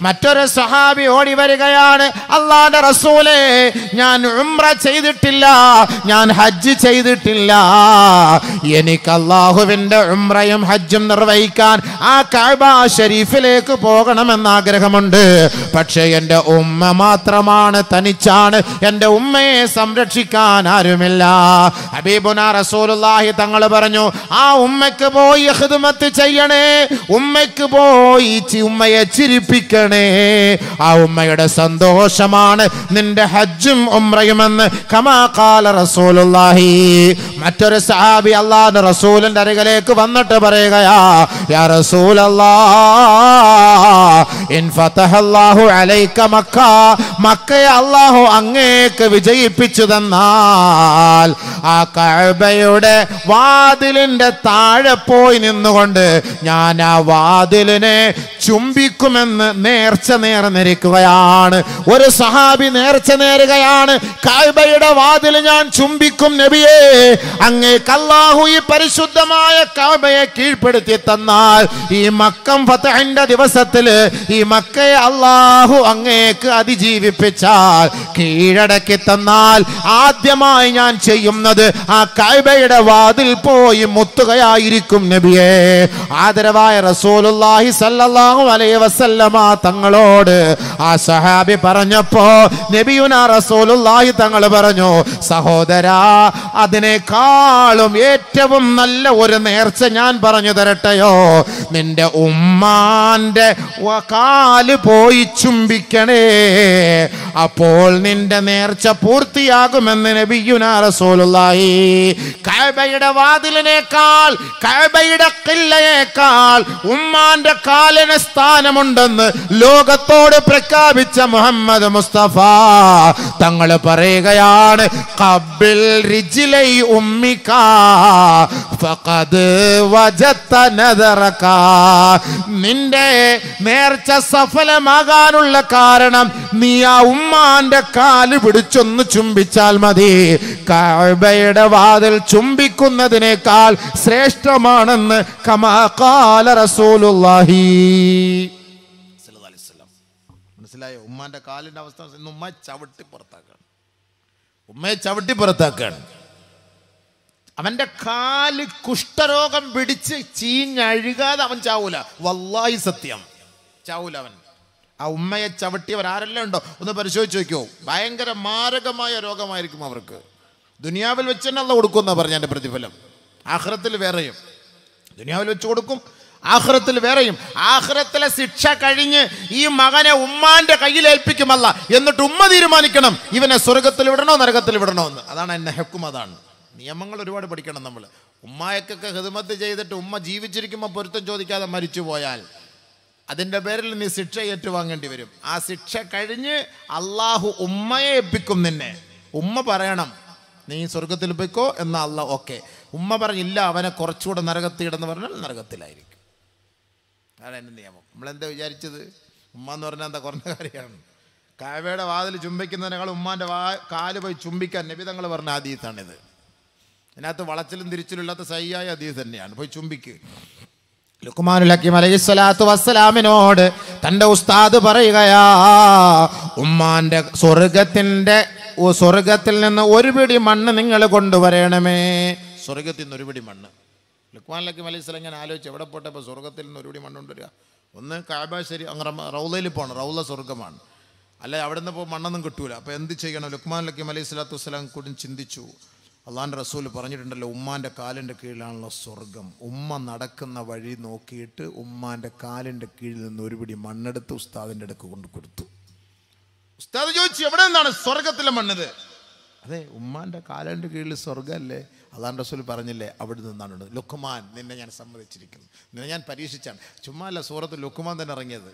മറ്റൊരു സഹാബി ഓടി വരികയാണ് അള്ളാന്റെ റസൂലേ ഞാൻ ഉംറ ചെയ്തിട്ടില്ല ഞാൻ ഹജ്ജ് ചെയ്തിട്ടില്ല എനിക്ക് അള്ളാഹുവിന്റെ ഉംറയും ഹജ്ജും നിർവഹിക്കാൻ ആ കഅബ ഷരീഫിലേക്ക് പോകണമെന്ന് ആഗ്രഹമുണ്ട് പക്ഷേ എൻ്റെ ഉമ്മ മാത്രമാണ് തനിച്ചാണ് എൻ്റെ ഉമ്മയെ സംരക്ഷിക്കാൻ ആരുമില്ല ഹബീബുന റസൂലുള്ളാഹി തങ്ങൾ പറഞ്ഞു ആ ഉമ്മയ്ക്ക് പോയി ഹിദ്മത്ത് ചെയ്യണേ ഉമ്മയ്ക്ക് പോയി ചി- ഉമ്മയെ ചിരിപ്പിക്കണേ ആ ഉമ്മയുടെ സന്തോഷമാണ് നിന്റെ ഹജ്ജും ഉംറയുമെന്ന് കമാ കാല റസൂലുള്ളാഹി മറ്റൊരു സഹാബി അള്ളാഹുവിന്റെ റസൂലിന്റെ അരികിലേക്ക് വന്നിട്ട് പറയുകയാ യാ റസൂലല്ലാ ഇൻ ഫതഹല്ലാഹു അലൈക മക്ക മക്കയെ അള്ളാഹു അങ്ങേക്ക് വിജയിപ്പിച്ചു തന്നാൽ ആ കഅബയുടെ വാതിലിന്റെ താഴെ പോയി നിന്നുകൊണ്ട് ഞാൻ ആ വാതിലിനെ ചുംബിക്കുമെന്ന് നേർച്ച നേർന്നിരിക്കുകയാണ് ഒരു സഹാബി നേർച്ച നേരുകയാണ് കഅബയുടെ വാതിൽ ഞാൻ ചുംബിക്കും നബിയേ അങ്ങേക്ക് അല്ലാഹു ഈ പരിശുദ്ധമായ കഅബയെ കീഴ്പ്പെടുത്തി തന്നാൽ ഈ മക്കം ഫതഹിന്റെ ദിവസത്തില് ഈ മക്കയെ അല്ലാഹു അങ്ങേക്ക് അതിജീവിപ്പിച്ചാൽ കീഴടക്കി തന്നാൽ ആദ്യമായി ഞാൻ ചെയ്യുന്നത് ആ കഅബയുടെ വാതിൽ പോയി മുത്തുകയായിരിക്കും നബിയെ ആദരവായ റസൂലുള്ളാഹി സല്ലല്ലാഹു അലൈഹി വസല്ലമ തങ്ങളോട് ആ സഹാബി പറഞ്ഞപ്പോ നബിയുന റസൂലുള്ളാഹി തങ്ങൾ പറഞ്ഞു സഹോദരാ അതിനേക്കാളും ഏറ്റവും നല്ല ഒരു നേർച്ച ഞാൻ പറഞ്ഞു തരട്ടെയോ നിന്റെ ഉമ്മാന്റെ വ- കാല് പോയി ചുംബിക്കണേ അപ്പോൾ നിന്റെ നേർച്ച പൂർത്തിയാകുമെന്ന് നബിയുന റസൂലുള്ളാഹി കഅബയുടെ വാതിലിനേക്കാൾ കഅബയുടെ കില്ലയേക്കാൾ ഉമ്മാന്റെ കാലിന് സ്ഥാനമുണ്ടെന്ന് ലോകത്തോട് പ്രഖ്യാപിച്ച മുഹമ്മദ് മുസ്തഫ തങ്ങൾ പറയുകയാണ് കബിൽ റിജിലൈ ഉമ്മിക ഫഖദ് വജത്ത നദറക നിന്റെ നേർച്ച സഫലമാകാനുള്ള കാരണം നീ ആ ഉമ്മാന്റെ കാല് പിടിച്ചൊന്ന് ചുംബിച്ചാൽ മതി കഅബയുടെ വാതിൽ ചുംബിക്കുന്നതിനേക്കാൾ ശ്രേഷ്ഠമാണെന്ന് കമാ ഖാല റസൂലുള്ളാഹി സല്ലല്ലാഹു അലൈഹി വസല്ലം. മനസ്സിലായോ ഉമ്മാന്റെ കാലിന്റെ അവസ്ഥ ഇന്ന് ഉമ്മ ചവിട്ടി പുറത്താക്കാണ് ഉമ്മയെ ചവിട്ടി പുറത്താക്കാണ് അവന്റെ കാല് കുഷ്ഠരോഗം പിടിച്ച് ചീഞ്ഞഴുകാതെ അവൻ ചാവൂല വല്ലായി സത്യം ചാവൂല അവൻ ആ ഉമ്മയെ ചവിട്ടിയവർ ആരെല്ലാം ഉണ്ടോ ഒന്ന് പരിശോധിച്ച് നോക്കിയോ ഭയങ്കര മാരകമായ രോഗമായിരിക്കും അവർക്ക് ദുനിയാവിൽ വെച്ച് തന്നെ അല്ല കൊടുക്കുമെന്നാ പറഞ്ഞ എൻ്റെ പ്രതിഫലം ആഹ്റത്തിൽ വേറെയും ദുനിയാവിൽ വെച്ച് കൊടുക്കും ആഹ്റത്തിൽ വേറെയും ആഹ്റത്തിലെ ശിക്ഷ കഴിഞ്ഞ് ഈ മകനെ ഉമ്മാന്റെ കയ്യിൽ ഏൽപ്പിക്കുമല്ല എന്നിട്ട് ഉമ്മ തീരുമാനിക്കണം ഇവനെ സ്വർഗത്തിൽ വിടണോ നരകത്തിൽ വിടണോ എന്ന് അതാണ് എന്നെ ഹെക്കും അതാണ് നിയമങ്ങൾ ഒരുപാട് പഠിക്കണം നമ്മൾ ഉമ്മായക്കൊക്കെ ഹിദ്മത്ത് ചെയ്തിട്ട് ഉമ്മ ജീവിച്ചിരിക്കുമ്പോൾ പൊരുത്തം ചോദിക്കാതെ മരിച്ചു പോയാൽ അതിൻ്റെ പേരിൽ നീ ശിക്ഷ ഏറ്റുവാങ്ങേണ്ടി വരും ആ ശിക്ഷ കഴിഞ്ഞ് അള്ളാഹു ഉമ്മയെ ഏൽപ്പിക്കും നിന്നെ ഉമ്മ പറയണം നീ സ്വർഗത്തിൽ പോയിക്കോ എന്നാ അല്ല ഓക്കെ ഉമ്മ പറഞ്ഞില്ല അവനെ കുറച്ചുകൂടെ നരകത്തിയിടെന്ന് പറഞ്ഞാൽ നരകത്തിലായിരിക്കും അതാണ് എൻ്റെ നിയമം നമ്മളെന്താ വിചാരിച്ചത് ഉമ്മ എന്ന് പറഞ്ഞാൽ എന്താ കുറഞ്ഞ കാര്യമാണ് കാവയുടെ വാതിൽ ചുംബിക്കുന്നതിനേക്കാൾ ഉമ്മാൻ്റെ വാ കാല് പോയി ചുംബിക്കാൻ നബി തങ്ങൾ പറഞ്ഞ ആദീത്താണിത് ഇതിനകത്ത് വളച്ചിലും തിരിച്ചിലും ഇല്ലാത്ത സയ്യായ അതീത് തന്നെയാണ് പോയി ചുംബിക്ക് ലുക്മാനുൽ ഹക്കീം അലൈഹി സ്വലാത്തു വസ്സലാമിനോട് തൻ്റെ ഉസ്താദ് പറയുകയാ ഉമ്മാന്റെ സ്വർഗത്തിന്റെ ഓ, സ്വർഗത്തിൽ നിന്ന് ഒരു പിടി മണ്ണ് നിങ്ങൾ കൊണ്ടുവരണമേ സ്വർഗത്തിൽ നിന്ന് ഒരു പിടി മണ്ണ് ലുക്മാൻ ഹക്കീം അലൈഹി സ്വലാം ഞാൻ ആലോചിച്ചു എവിടെ പോട്ടെ ഇപ്പോൾ സ്വർഗത്തിൽ നിന്ന് ഒരു പിടി മണ്ണ് കൊണ്ടുവരിക ഒന്ന് കാബ ശരി അങ്ങ് റമ- റൗലയിൽ പോകണം റൗല സ്വർഗമാണ് അല്ലെ അവിടെ നിന്ന് ഇപ്പോൾ മണ്ണൊന്നും കിട്ടൂല അപ്പോൾ എന്ത് ചെയ്യണം ലുക്മാൻ ഹക്കീം അലൈഹി സ്വലാത്തു വസ്സലാം കൂടി ചിന്തിച്ചു അള്ളാൻ്റെ റസൂൽ പറഞ്ഞിട്ടുണ്ടല്ലോ ഉമ്മാൻ്റെ കാലിൻ്റെ കീഴിലാണല്ലോ സ്വർഗം ഉമ്മ നടക്കുന്ന വഴി നോക്കിയിട്ട് ഉമ്മാൻ്റെ കാലിൻ്റെ കീഴിൽ നിന്ന് ഒരു പിടി മണ്ണെടുത്ത് ഉസ്താദിൻ്റെ അടുക്ക് കൊണ്ട് കൊടുത്തു ഉസ്താദ് ചോദിച്ചു എവിടെ നിന്നാണ് സ്വർഗത്തിലെ മണ്ണത് അതെ ഉമ്മാൻ്റെ കാലിൻ്റെ കീഴിൽ സ്വർഗമല്ലേ അള്ളാൻ റസൂൽ പറഞ്ഞില്ലേ അവിടെ നിന്നാണ് ലുക്കുമാൻ നിന്നെ ഞാൻ സമ്മതിച്ചിരിക്കുന്നു നിന്നെ ഞാൻ പരീക്ഷിച്ചാണ് ചുമ്മാ അല്ല സൂറത്ത് ലുക്കുമാൻ തന്നെ ഇറങ്ങിയത്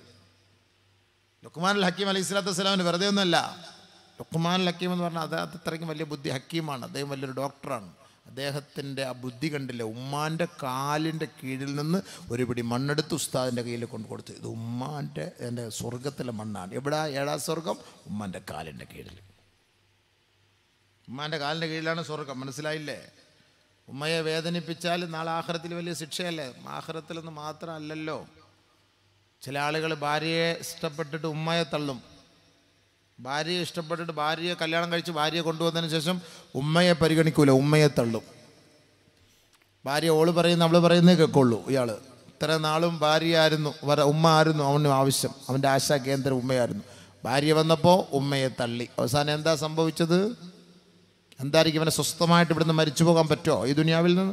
ലുക്കുമാൻ അൽ ഹക്കീം അലൈഹി സ്വലാത്തു വസ്സലാമിന് വെറുതെ ഒന്നുമല്ല ലുക്കുമാൻ അൽ ഹക്കീം എന്ന് പറഞ്ഞാൽ അദ്ദേഹം അത്രയ്ക്കും വലിയ ബുദ്ധി ഹക്കീമാണ് അദ്ദേഹം വലിയൊരു ഡോക്ടറാണ് അദ്ദേഹത്തിൻ്റെ ആ ബുദ്ധി കണ്ടില്ലേ ഉമ്മാൻ്റെ കാലിൻ്റെ കീഴിൽ നിന്ന് ഒരു പിടി മണ്ണെടുത്ത് ഉസ്താദിൻ്റെ കയ്യിൽ കൊണ്ട് കൊടുത്തു ഇത് ഉമ്മാൻ്റെ എൻ്റെ സ്വർഗത്തിലെ മണ്ണാണ് എവിടെ ഏഴാം സ്വർഗം ഉമ്മാൻ്റെ കാലിൻ്റെ കീഴിൽ ഉമ്മാൻ്റെ കാലിൻ്റെ കീഴിലാണ് സ്വർഗം മനസ്സിലായില്ലേ ഉമ്മയെ വേദനിപ്പിച്ചാൽ നാളെ ആഹ്റത്തിൽ വലിയ ശിക്ഷയല്ലേ ആഹ്റത്തിൽ നിന്ന് മാത്രമല്ലല്ലോ ചില ആളുകൾ ഭാര്യയെ ഇഷ്ടപ്പെട്ടിട്ട് ഉമ്മയെ തള്ളും ഭാര്യയെ ഇഷ്ടപ്പെട്ടിട്ട് ഭാര്യയെ കല്യാണം കഴിച്ച് ഭാര്യയെ കൊണ്ടുവന്നതിന് ശേഷം ഉമ്മയെ പരിഗണിക്കൂല ഉമ്മയെ തള്ളും ഭാര്യ ഓള് പറയുന്ന അവള് പറയുന്നേ കേൾക്കുള്ളൂ ഇയാൾ ഇത്ര നാളും ഭാര്യയായിരുന്നു വര ഉമ്മ ആയിരുന്നു അവന് ആവശ്യം അവൻ്റെ ആശാ കേന്ദ്രം ഉമ്മയായിരുന്നു ഭാര്യ വന്നപ്പോൾ ഉമ്മയെ തള്ളി അവസാനം എന്താ സംഭവിച്ചത് എന്തായിരിക്കും ഇവനെ സ്വസ്ഥമായിട്ട് ഇവിടുന്ന് മരിച്ചു പോകാൻ പറ്റുമോ ഈ ദുനിയാവിൽ നിന്ന്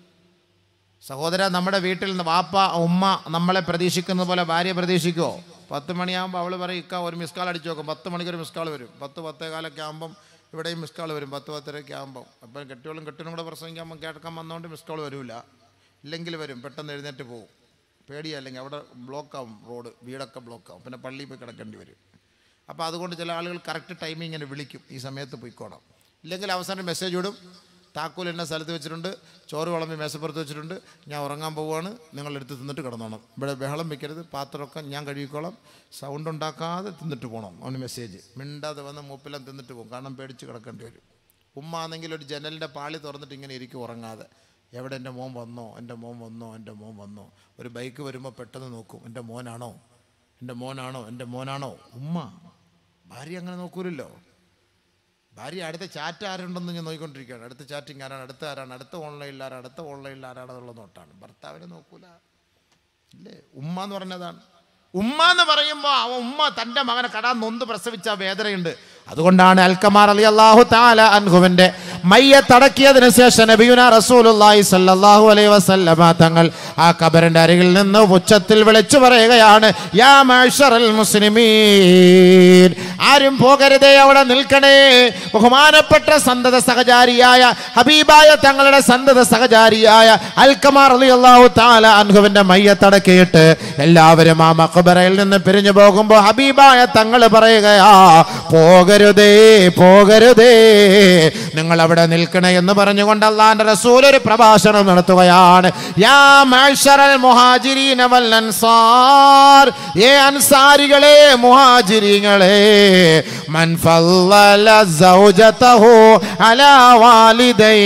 സഹോദര നമ്മുടെ വീട്ടിൽ നിന്ന് വാപ്പ ഉമ്മ നമ്മളെ പ്രതീക്ഷിക്കുന്ന പോലെ ഭാര്യ പ്രതീക്ഷിക്കുമോ പത്ത് മണിയാകുമ്പോൾ അവൾ പറയും ഇക്ക ഒരു മിസ് കാൾ അടിച്ചു നോക്കും പത്ത് മണിക്ക് ഒരു മിസ് കാൾ വരും പത്ത് പത്തേ കാലൊക്കെ ആകുമ്പം ഇവിടെയും മിസ് കാൾ വരും പത്ത് പത്തരയൊക്കെ ആകുമ്പോൾ അപ്പം കെട്ടിയോളും കെട്ടിനും കൂടെ പ്രസംഗിക്കുമ്പോൾ കേൾക്കാൻ വന്നുകൊണ്ട് മിസ് കാൾ വരില്ല ഇല്ലെങ്കിൽ വരും പെട്ടെന്ന് എഴുന്നേറ്റ് പോകും പേടിയാ അല്ലെങ്കിൽ അവിടെ ബ്ലോക്കാവും റോഡ് വീടൊക്കെ ബ്ലോക്കാവും പിന്നെ പള്ളിയിൽ പോയി കിടക്കേണ്ടി വരും അപ്പോൾ അതുകൊണ്ട് ചില ആളുകൾ കറക്റ്റ് ടൈമിങ്ങിന് വിളിക്കും ഈ സമയത്ത് പോയിക്കോണം ഇല്ലെങ്കിൽ അവസാനം മെസ്സേജ് വിടും താക്കോൽ എന്നെ സ്ഥലത്ത് വെച്ചിട്ടുണ്ട് ചോറ് വിളമ്പി മേശപ്പുറത്ത് വെച്ചിട്ടുണ്ട് ഞാൻ ഉറങ്ങാൻ പോവുകയാണ് നിങ്ങളെടുത്ത് തിന്നിട്ട് കിടന്നോണം ഇവിടെ ബഹളം വെക്കരുത് പാത്രമൊക്കെ ഞാൻ കഴുകിക്കോളാം സൗണ്ട് ഉണ്ടാക്കാതെ തിന്നിട്ട് പോകണം അവന് മെസ്സേജ് മിണ്ടാതെ വന്ന് മൂപ്പിലും തിന്നിട്ട് പോകും കാരണം പേടിച്ച് കിടക്കേണ്ടി വരും ഉമ്മ ആണെങ്കിൽ ഒരു ജനലിൻ്റെ പാളി തുറന്നിട്ട് ഇങ്ങനെ ഇരിക്കും ഉറങ്ങാതെ എവിടെ എൻ്റെ മോൻ വന്നോ എൻ്റെ മോൻ വന്നോ എൻ്റെ മോൻ വന്നോ ഒരു ബൈക്ക് വരുമ്പോൾ പെട്ടെന്ന് നോക്കും എൻ്റെ മോനാണോ എൻ്റെ മോനാണോ എൻ്റെ മോനാണോ ഉമ്മ ഭാര്യ അങ്ങനെ നോക്കൂലല്ലോ ഭാര്യ അടുത്ത ചാറ്റ് ആരുണ്ടെന്ന് ഞാൻ നോക്കിക്കൊണ്ടിരിക്കുകയാണ് അടുത്ത ചാറ്റിംഗ് ആരാണ് അടുത്ത ആരാണ് അടുത്ത ഓൺലൈനിൽ ആരാണ് അടുത്ത ഓൺലൈനിൽ ആരാണെന്നുള്ള നോട്ടാണ് ഭർത്താവിനെ നോക്കൂല ഇല്ലേ ഉമ്മ എന്ന് പറഞ്ഞതാണ് ഉമ്മ എന്ന് പറയുമ്പോൾ അവൻ ഉമ്മ തൻ്റെ മകനെ കടാൻ നൊന്ത് പ്രസവിച്ച വേദനയുണ്ട് അതുകൊണ്ടാണ് അൽക്കമാർ അലി അള്ളാഹു താല അൻഹുവിന്റെ മയ്യ തടക്കിയതിനു ശേഷം നബിയുന റസൂലുള്ളാഹി സല്ലല്ലാഹു അലൈഹി വസല്ലമ തങ്ങൾ ആ കബറിന്റെ അരികിൽ നിന്ന് ഉച്ചത്തിൽ വിളിച്ചു പറയുകയാണ് യാ മഅ്ശറൽ മുസ്ലിമീൻ ആരും പോകരുതേ അവിടെ നിൽക്കണേ ബഹുമാനപ്പെട്ട സന്തത സഹചാരിയായ ഹബീബായ തങ്ങളുടെ സന്തത സഹചാരിയായ അൽക്കമാർ റളിയല്ലാഹു തആല അൻഹുവിന്റെ മയ്യത്തടക്കിയിട്ട് എല്ലാവരും ആ മഖബറയിൽ നിന്ന് പിരിഞ്ഞു പോകുമ്പോൾ ഹബീബായ തങ്ങൾ പറയുകയാ പോകരുതേ പോകരുതേ നിങ്ങൾ അവിടെ നിൽക്കണേ എന്ന് പറഞ്ഞുകൊണ്ട് അള്ളാന്റെ റസൂൽ ഒരു പ്രഭാഷണം നടത്തുകയാണ് യാ മഅ്ശറൽ മുഹാജിരീന വൽ അൻസാർ ഏ അൻസാരികളെ മുഹാജിരിങ്ങളെ മൻ ഫല്ലല സൗജതഹു അലാ വാലിദൈ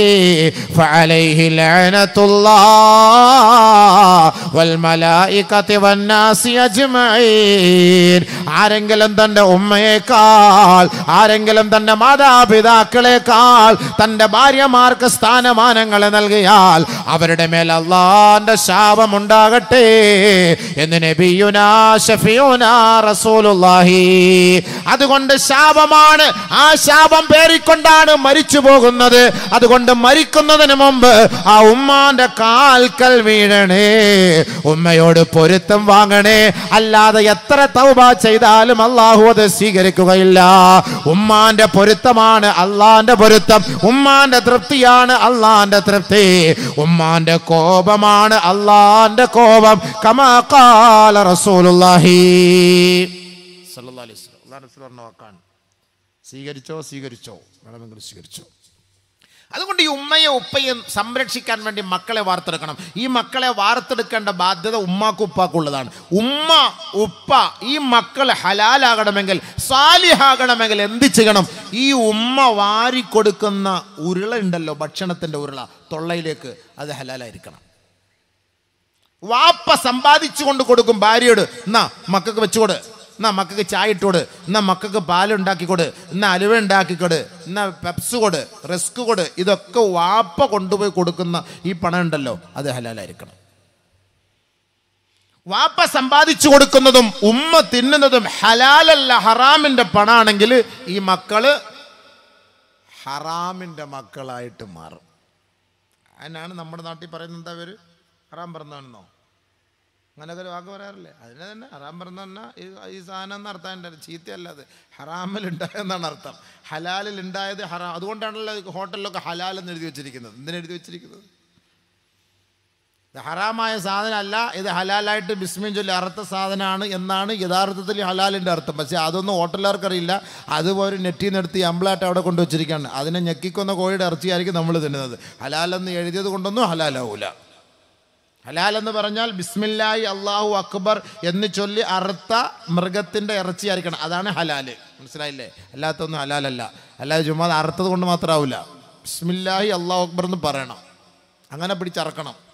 ഫഅലൈഹി ലഅനത്തുല്ലാഹ് വൽ മലായികതി വന്നാസി അജ്മഈൻ ആരെങ്കിലും തന്റെ ഉമ്മയേക്കാൾ ആരെങ്കിലും തന്റെ മാതാപിതാക്കളെക്കാൾ തന്റെ ഭാര്യമാർക്ക് സ്ഥാനമാനങ്ങൾ നൽകിയാൽ അവരുടെ മേൽ അള്ളാന്റെ ശാപം ഉണ്ടാകട്ടെ എന്ന് നബിയുനാ ഷഫിയുനാ റസൂലുള്ളാഹി അതുകൊണ്ട് ശാപമാണ് ആ ശാപം പേറിക്കൊണ്ടാണ് മരിച്ചു പോകുന്നത് അതുകൊണ്ട് മരിക്കുന്നതിന് മുമ്പ് ആ ഉമ്മാന്റെ കാൽക്കൽ വീഴണേ ഉമ്മയോട് പൊരുത്തം വാങ്ങണേ അല്ലാതെ എത്ര തൗബ ചെയ്താലും അള്ളാഹു അത് സ്വീകരിക്കുകയില്ല ഉമ്മാന്റെ പൊരുത്തമാണ് അള്ളാന്റെ പൊരുത്തം ഉമ്മാന്റെ തൃപ്തിയാണ് അള്ളാന്റെ തൃപ്തി ഉമ്മാന്റെ കോപമാണ് അള്ളാന്റെ കോപം കമാ ഖാല റസൂലുള്ളാഹി സല്ലല്ലാഹു അലൈഹി വസല്ലം അള്ളാഹു റസൂൽ പറഞ്ഞ വാക്കാണ് സ്വീകരിച്ചോ സ്വീകരിച്ചോ വേണമെങ്കിൽ സ്വീകരിച്ചോ അതുകൊണ്ട് ഈ ഉമ്മയെ ഉപ്പയും സംരക്ഷിക്കാൻ വേണ്ടി മക്കളെ വാർത്തെടുക്കണം ഈ മക്കളെ വാർത്തെടുക്കേണ്ട ബാധ്യത ഉമ്മാക്കും ഉപ്പാക്കുള്ളതാണ് ഉമ്മ ഉപ്പ ഈ മക്കൾ ഹലാലാകണമെങ്കിൽ സാലിഹാകണമെങ്കിൽ എന്ത് ചെയ്യണം ഈ ഉമ്മ വാരിക്കൊടുക്കുന്ന ഉരുള ഉണ്ടല്ലോ ഭക്ഷണത്തിൻ്റെ ഉരുള തൊള്ളയിലേക്ക് അത് ഹലാലായിരിക്കണം വാപ്പ സമ്പാദിച്ചു കൊണ്ട് കൊടുക്കും ഭാര്യയോട് എന്നാ മക്കൾക്ക് വെച്ചുകൊട് എന്നാ മക്കൾക്ക് ചായ ഇട്ടുകൊട് എന്നാ മക്കൾക്ക് പാലുണ്ടാക്കിക്കൊട് എന്നാ അലുവ ഉണ്ടാക്കിക്കൊട് എന്നാ പെപ്സ് കൊട് റിസ്ക് കൊട് ഇതൊക്കെ വാപ്പ കൊണ്ടുപോയി കൊടുക്കുന്ന ഈ പണം ഉണ്ടല്ലോ അത് ഹലാലായിരിക്കണം വാപ്പ സമ്പാദിച്ചു കൊടുക്കുന്നതും ഉമ്മ തിന്നുന്നതും ഹലാലല്ല ഹറാമിന്റെ പണാണെങ്കിൽ ഈ മക്കള് ഹറാമിന്റെ മക്കളായിട്ട് മാറും അതിനാണ് നമ്മുടെ നാട്ടിൽ പറയുന്നത് എന്താ പേര് ഹറാം പറഞ്ഞാണെന്നോ അങ്ങനെയൊക്കെ ഒരു വാക്ക് പറയാറില്ലേ അതിനെ തന്നെ ഹറാം പറഞ്ഞ ഈ സാധനം എന്ന് അർത്ഥം എൻ്റെ ചീത്തയല്ല അത് ഹറാമിൽ ഉണ്ടായെന്നാണ് അർത്ഥം ഹലാലിൽ ഉണ്ടായത് ഹറാം അതുകൊണ്ടാണല്ലോ ഹോട്ടലിലൊക്കെ ഹലാൽ എന്ന് എഴുതി വെച്ചിരിക്കുന്നത് എന്തിനെഴുതി വെച്ചിരിക്കുന്നത് ഇത് ഹറാമായ സാധനമല്ല ഇത് ഹലാലായിട്ട് ബിസ്മിൻ ചൊല്ലി അറുത്ത സാധനമാണ് എന്നാണ് യഥാർത്ഥത്തിൽ ഹലാലിൻ്റെ അർത്ഥം പക്ഷേ അതൊന്നും ഹോട്ടലുകാർക്കറിയില്ല അതുപോലെ നെറ്റിൽ നിന്ന് എടുത്ത് അമ്പിളായിട്ട് അവിടെ കൊണ്ടുവച്ചിരിക്കുകയാണ് അതിനെ ഞെക്കിക്കൊന്ന കോഴിയുടെ ഇറച്ചിയായിരിക്കും നമ്മൾ തിന്നുന്നത് ഹലാലെന്ന് എഴുതിയത് കൊണ്ടൊന്നും ഹലാലാവൂല ഹലാൽ എന്ന് പറഞ്ഞാൽ ബിസ്മില്ലായി അള്ളാഹു അക്ബർ എന്ന് ചൊല്ലി അറുത്ത മൃഗത്തിൻ്റെ ഇറച്ചിയായിരിക്കണം അതാണ് ഹലാല് മനസ്സിലായില്ലേ അല്ലാത്തൊന്നും ഹലാലല്ല അല്ലാതെ ചുമ്മാ അത് അറുത്തത് കൊണ്ട് മാത്രമാവില്ല ബിസ്മില്ലാഹി അള്ളാഹു അക്ബർ എന്ന് പറയണം അങ്ങനെ പിടിച്ചറക്കണം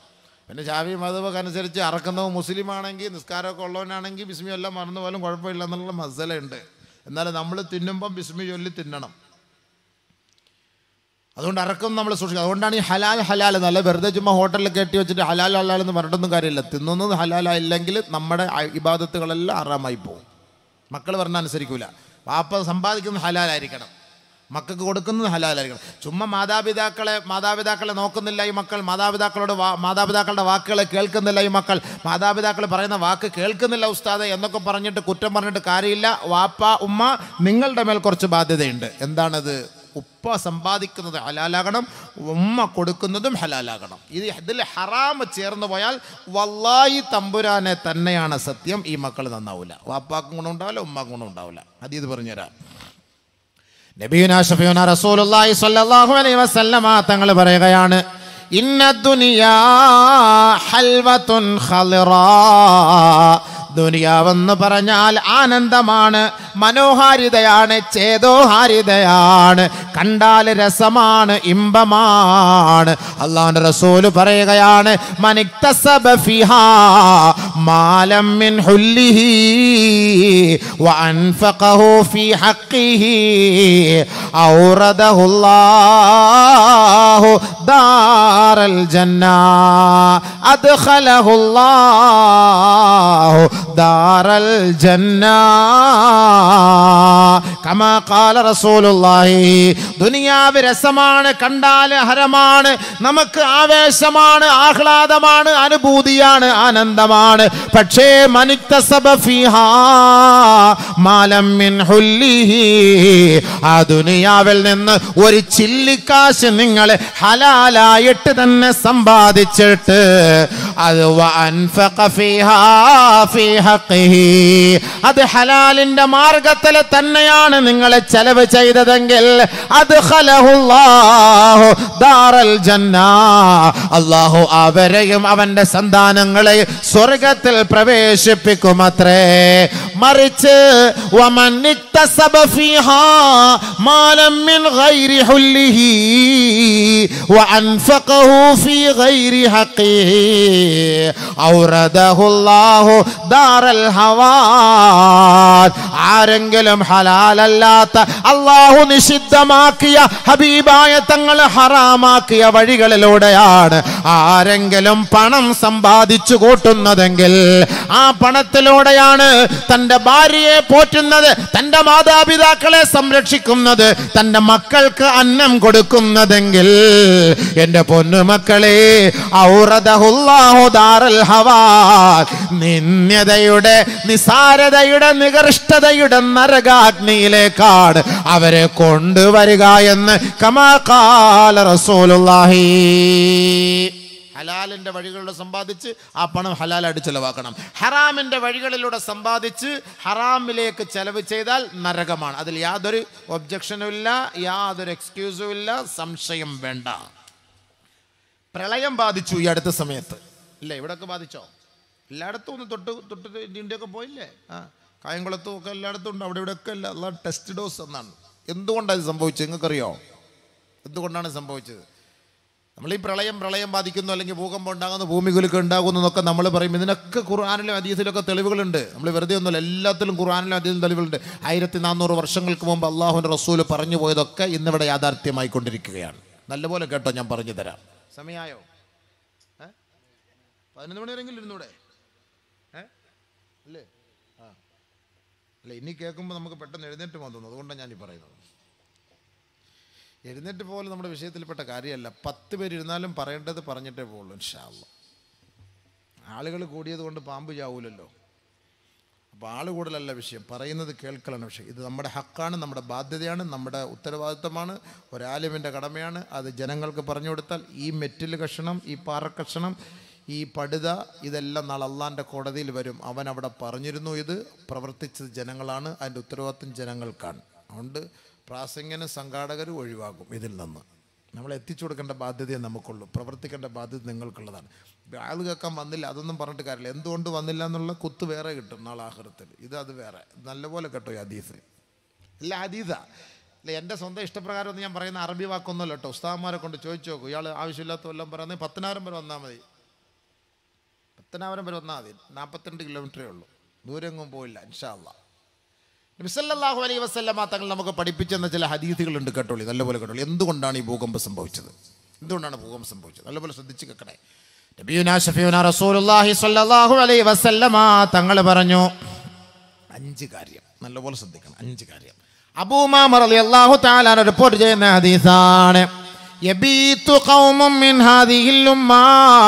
പിന്നെ ജാവി മതമൊക്കെ അനുസരിച്ച് അറക്കുന്നവൻ മുസ്ലിം ആണെങ്കിൽ നിസ്കാരമൊക്കെ ഉള്ളവനാണെങ്കിൽ ബിസ്മി എല്ലാം മറന്നു പോലും കുഴപ്പമില്ല എന്നുള്ള മസലുണ്ട് എന്നാൽ നമ്മൾ തിന്നുമ്പം ബിസ്മി ചൊല്ലി തിന്നണം അതുകൊണ്ട് അറക്കം നമ്മൾ സൂക്ഷിക്കുക അതുകൊണ്ടാണ് ഈ ഹലാൽ ഹലാൽ എന്നല്ല വെറുതെ ചുമ്മാ ഹോട്ടലിൽ കെട്ടി വെച്ചിട്ട് ഹലാൽ ഹലാൽ എന്ന് പറഞ്ഞിട്ടൊന്നും കാര്യമില്ല തിന്നുന്നത് ഹലാലായില്ലെങ്കിൽ നമ്മുടെ ആ- ഇബാദത്തുകളെല്ലാം അറാമായി പോകും മക്കൾ പറഞ്ഞാൽ അനുസരിക്കൂല വാപ്പ സമ്പാദിക്കുന്നത് ഹലാലായിരിക്കണം മക്കൾക്ക് കൊടുക്കുന്നത് ഹലാലായിരിക്കണം ചുമ്മാ മാതാപിതാക്കളെ മാതാപിതാക്കളെ നോക്കുന്നില്ല ഈ മക്കൾ മാതാപിതാക്കളോട് വാ മാതാപിതാക്കളുടെ വാക്കുകളെ കേൾക്കുന്നില്ല ഈ മക്കൾ മാതാപിതാക്കൾ പറയുന്ന വാക്ക് കേൾക്കുന്നില്ല ഉസ്താദെ എന്നൊക്കെ പറഞ്ഞിട്ട് കുറ്റം പറഞ്ഞിട്ട് കാര്യമില്ല വാപ്പ ഉമ്മ നിങ്ങളുടെ മേൽ കുറച്ച് ബാധ്യതയുണ്ട് എന്താണത് ഉപ്പ സമ്പാദിക്കുന്നത് ഹലാലാകണം ഉമ്മ കൊടുക്കുന്നതും ഹലാലാകണം ഇത് ഇതിൽ ഹറാമ് ചേർന്ന് പോയാൽ വല്ലായി തമ്പുരാനെ തന്നെയാണ് സത്യം ഈ മക്കൾ നന്നാവില്ല വാപ്പാക്കും ഗുണം ഉണ്ടാവില്ല ഉമ്മാക്കും ഗുണം ഉണ്ടാവില്ല അത് ഇത് പറഞ്ഞുതരാം നബീന ഷഫീന റസൂലുള്ളാഹി സ്വല്ലല്ലാഹു അലൈഹി വസല്ലമ തങ്ങൾ പറയുകയാണ് ഇന്ന ദുനിയാ ഹൽവത്തുൻ ഖളിറാ ദുനിയാവെന്ന് പറഞ്ഞാൽ ആനന്ദമാണ് മനോഹാരിതയാണ് ചേതോഹാരിതയാണ് കണ്ടാൽ രസമാണ് ഇമ്പമാണ് അള്ളാഹുന്റെ റസൂല് പറയുകയാണ് മനിക്തസബ ഫിഹാ മാലം മിൻ ഹുല്ലിഹി وأنفقه في حقه أورده الله دار الجنة أدخله الله دار الجنة كما قال رسول الله ദുനിയാവ് രസമാണ് കണ്ടാൽ ഹരമാണ് നമുക്ക് ആവേശമാണ് ആഹ്ലാദമാണ് അനുഭൂതിയാണ് ആനന്ദമാണ് പക്ഷേ മനിക്തസബ ഫിഹാ മാലം മിൻ ഹുല്ലിഹി ആ ദുനിയാവിൽ നിന്ന് ഒരു ചില്ലിക്കാശ് നിങ്ങൾ ഹലാലായിട്ട് തന്നെ സമ്പാദിച്ചിട്ട് അത് വഅൻഫഖ ഫീഹാ ഫീ ഹഖിഹി അത് ഹലാലിന്റെ മാർഗത്തിൽ തന്നെയാണ് നിങ്ങൾ ചെലവ് ചെയ്തതെങ്കിൽ അത് ഖലഹുല്ലാഹു ദാറൽ ജന്ന അല്ലാഹു അവരെയും അവന്റെ സന്താനങ്ങളെ സ്വർഗത്തിൽ പ്രവേശിപ്പിക്കുമത്രേ മറിച്ച് വമൻ ഇക്തസബ ഫീഹാ മാലം മിൻ ഗൈരി ഹുല്ലിഹി വഅൻഫഖഹു ഫീ ഗൈരി ഹഖിഹി ഔറദഹു അല്ലാഹു ദാറൽ ഹവാൻ ആരെങ്കിലും ഹലാലല്ലാത്ത അള്ളാഹു നിഷിദ്ധമാക്കിയ ഹബീബായ തങ്ങൾ ഹറാമാക്കിയ വഴികളിലൂടെയാണ് ആരെങ്കിലും പണം സമ്പാദിച്ചു കൂട്ടുന്നതെങ്കിൽ ആ പണത്തിലൂടെയാണ് തൻ്റെ ഭാര്യയെ പോറ്റുന്നത് തൻ്റെ മാതാപിതാക്കളെ സംരക്ഷിക്കുന്നത് തൻ്റെ മക്കൾക്ക് അന്നം കൊടുക്കുന്നതെങ്കിൽ എൻ്റെ പൊന്നുമക്കളെ ഔറദഹുല്ലാഹു ദാറൽ ഹവാൻ നിന്യതയുടെ നിസാരതയുടെ നികൃഷ്ടതയുടെ നരകാഗ്നിയിലേക്കാണ് അവരെ കൊണ്ടുവരിക എന്ന് കമാകാല റസൂലുള്ളാഹി ഹലാലിന്റെ വഴികളിലൂടെ സമ്പാദിച്ച് ആ പണം ഹലാലായിട്ട് ചെലവാക്കണം ഹറാമിന്റെ വഴികളിലൂടെ സമ്പാദിച്ച് ഹറാമിലേക്ക് ചെലവ് ചെയ്താൽ നരകമാണ് അതിൽ യാതൊരു ഒബ്ജക്ഷനും ഇല്ല യാതൊരു എക്സ്ക്യൂസും ഇല്ല സംശയം വേണ്ട പ്രളയം ബാധിച്ചു ഈ അടുത്ത സമയത്ത് ഇല്ല ഇവിടെയൊക്കെ ബാധിച്ചോ എല്ലായിടത്തും ഒന്ന് തൊട്ട് തൊട്ട് ഇന്ത്യയൊക്കെ പോയില്ലേ ആ കായംകുളത്തും ഒക്കെ എല്ലായിടത്തും ഉണ്ട് അവിടെ ഇവിടെയൊക്കെ അല്ല അല്ല ടെസ്റ്റ് ഡോസ് എന്നാണ് എന്തുകൊണ്ടാണ് ഇത് സംഭവിച്ചത് നിങ്ങൾക്കറിയോ എന്തുകൊണ്ടാണ് സംഭവിച്ചത് നമ്മൾ ഈ പ്രളയം പ്രളയം ബാധിക്കുന്നു അല്ലെങ്കിൽ ഭൂകമ്പം ഉണ്ടാകുന്നു ഭൂമികുലുക്കം ഉണ്ടാകുന്നു എന്നൊക്കെ നമ്മൾ പറയും ഇതിനൊക്കെ ഖുർആാനിലും അതീസിലൊക്കെ തെളിവുകളുണ്ട് നമ്മൾ വെറുതെ ഒന്നുമില്ല എല്ലാത്തിലും ഖുർആാനിലും അതീസിലും തെളിവുകളുണ്ട് ആയിരത്തി നാനൂറ് വർഷങ്ങൾക്ക് മുമ്പ് അള്ളാഹുവിൻ്റെ റസൂല് പറഞ്ഞു പോയതൊക്കെ ഇന്നിവിടെ യാഥാർത്ഥ്യമായിക്കൊണ്ടിരിക്കുകയാണ് നല്ലപോലെ കേട്ടോ ഞാൻ പറഞ്ഞു തരാം സമയമായോ ഏ പതിനൊന്ന് മണി വരെങ്കിലും ഇരുന്നൂടെ ഏ അല്ലേ ആ അല്ല ഇനി കേൾക്കുമ്പോൾ നമുക്ക് പെട്ടെന്ന് എഴുന്നേറ്റ് പോകാൻ തോന്നുന്നു അതുകൊണ്ടാണ് ഞാൻ ഈ പറയുന്നത് എഴുന്നേറ്റ് പോലും നമ്മുടെ വിഷയത്തിൽപ്പെട്ട കാര്യമല്ല പത്ത് പേര് ഇരുന്നാലും പറയേണ്ടത് പറഞ്ഞിട്ടേ പോകുള്ളൂ ഇൻഷാല്ല ആളുകൾ കൂടിയത് കൊണ്ട് പാമ്പ് ചാവൂലല്ലോ അപ്പോൾ ആൾ കൂടുതലല്ല വിഷയം പറയുന്നത് കേൾക്കലാണ് വിഷയം ഇത് നമ്മുടെ ഹക്കാണ് നമ്മുടെ ബാധ്യതയാണ് നമ്മുടെ ഉത്തരവാദിത്തമാണ് ഒരാലിമിൻ്റെ കടമയാണ് അത് ജനങ്ങൾക്ക് പറഞ്ഞു കൊടുത്താൽ ഈ മെറ്റിൽ കഷണം ഈ പാറക്കഷണം ഈ പടുത ഇതെല്ലാം നാളെ അള്ളാൻ്റെ കോടതിയിൽ വരും അവൻ അവിടെ പറഞ്ഞിരുന്നു ഇത് പ്രവർത്തിച്ചത് ജനങ്ങളാണ് അതിൻ്റെ ഉത്തരവാദിത്തം ജനങ്ങൾക്കാണ് അതുകൊണ്ട് പ്രാസംഗികനും സംഘാടകരും ഒഴിവാകും ഇതിൽ നിന്ന് നമ്മൾ എത്തിച്ചു കൊടുക്കേണ്ട ബാധ്യതയെ നമുക്കുള്ളൂ പ്രവർത്തിക്കേണ്ട ബാധ്യത നിങ്ങൾക്കുള്ളതാണ് ആൾ കേൾക്കാൻ വന്നില്ല അതൊന്നും പറഞ്ഞിട്ട് കാര്യമില്ല എന്തുകൊണ്ട് വന്നില്ല എന്നുള്ള കുത്ത് വേറെ കിട്ടും നാളെ ആഹൃത്തിൽ ഇത് അത് വേറെ നല്ലപോലെ കേട്ടോ ഈ ഹദീസ് ഇല്ല ഹദീസ അല്ല എൻ്റെ സ്വന്തം ഇഷ്ടപ്രകാരം ഒന്നും ഞാൻ പറയുന്ന അറബി വാക്കൊന്നുമല്ല കേട്ടോ ഉസ്താദന്മാരെ കൊണ്ട് ചോദിച്ചു നോക്കൂ ഇയാൾ ആവശ്യമില്ലാത്ത വല്ലതും പറയുന്നത് പത്തിനായിരം പേര് വന്നാൽ മതി പത്തനാപുരം വരെ വന്നാൽ മതി നാൽപ്പത്തിരണ്ട് കിലോമീറ്ററേ ഉള്ളൂ ദൂരെങ്ങും പോയില്ല ഇൻഷാ അല്ലാ നബിസല്ലാഹു അലൈഹി വസ്ലമ തങ്ങൾ നമുക്ക് പഠിപ്പിച്ചെന്ന ചില ഹദീസുകളുണ്ട് കേട്ടോളി നല്ലപോലെ കേട്ടോളി എന്തുകൊണ്ടാണ് ഈ ഭൂകമ്പം സംഭവിച്ചത് എന്തുകൊണ്ടാണ് ഭൂകമ്പം സംഭവിച്ചത് നല്ലപോലെ ശ്രദ്ധിച്ച് കേൾക്കണേ നബിയുന ഷഫിയുന റസൂലുള്ളാഹി സ്വല്ലല്ലാഹു അലൈഹി വസല്ലമ തങ്ങൾ പറഞ്ഞു അഞ്ച് കാര്യം നല്ലപോലെ ശ്രദ്ധിക്കണം അഞ്ച് കാര്യം അബൂമാമർ റളിയല്ലാഹു തആല റിപ്പോർട്ട് ചെയ്യുന്ന ഹദീസാണ് യബീതു ഖൗമും മിൻ ഹാദിഹിൽ ഉമ്മാ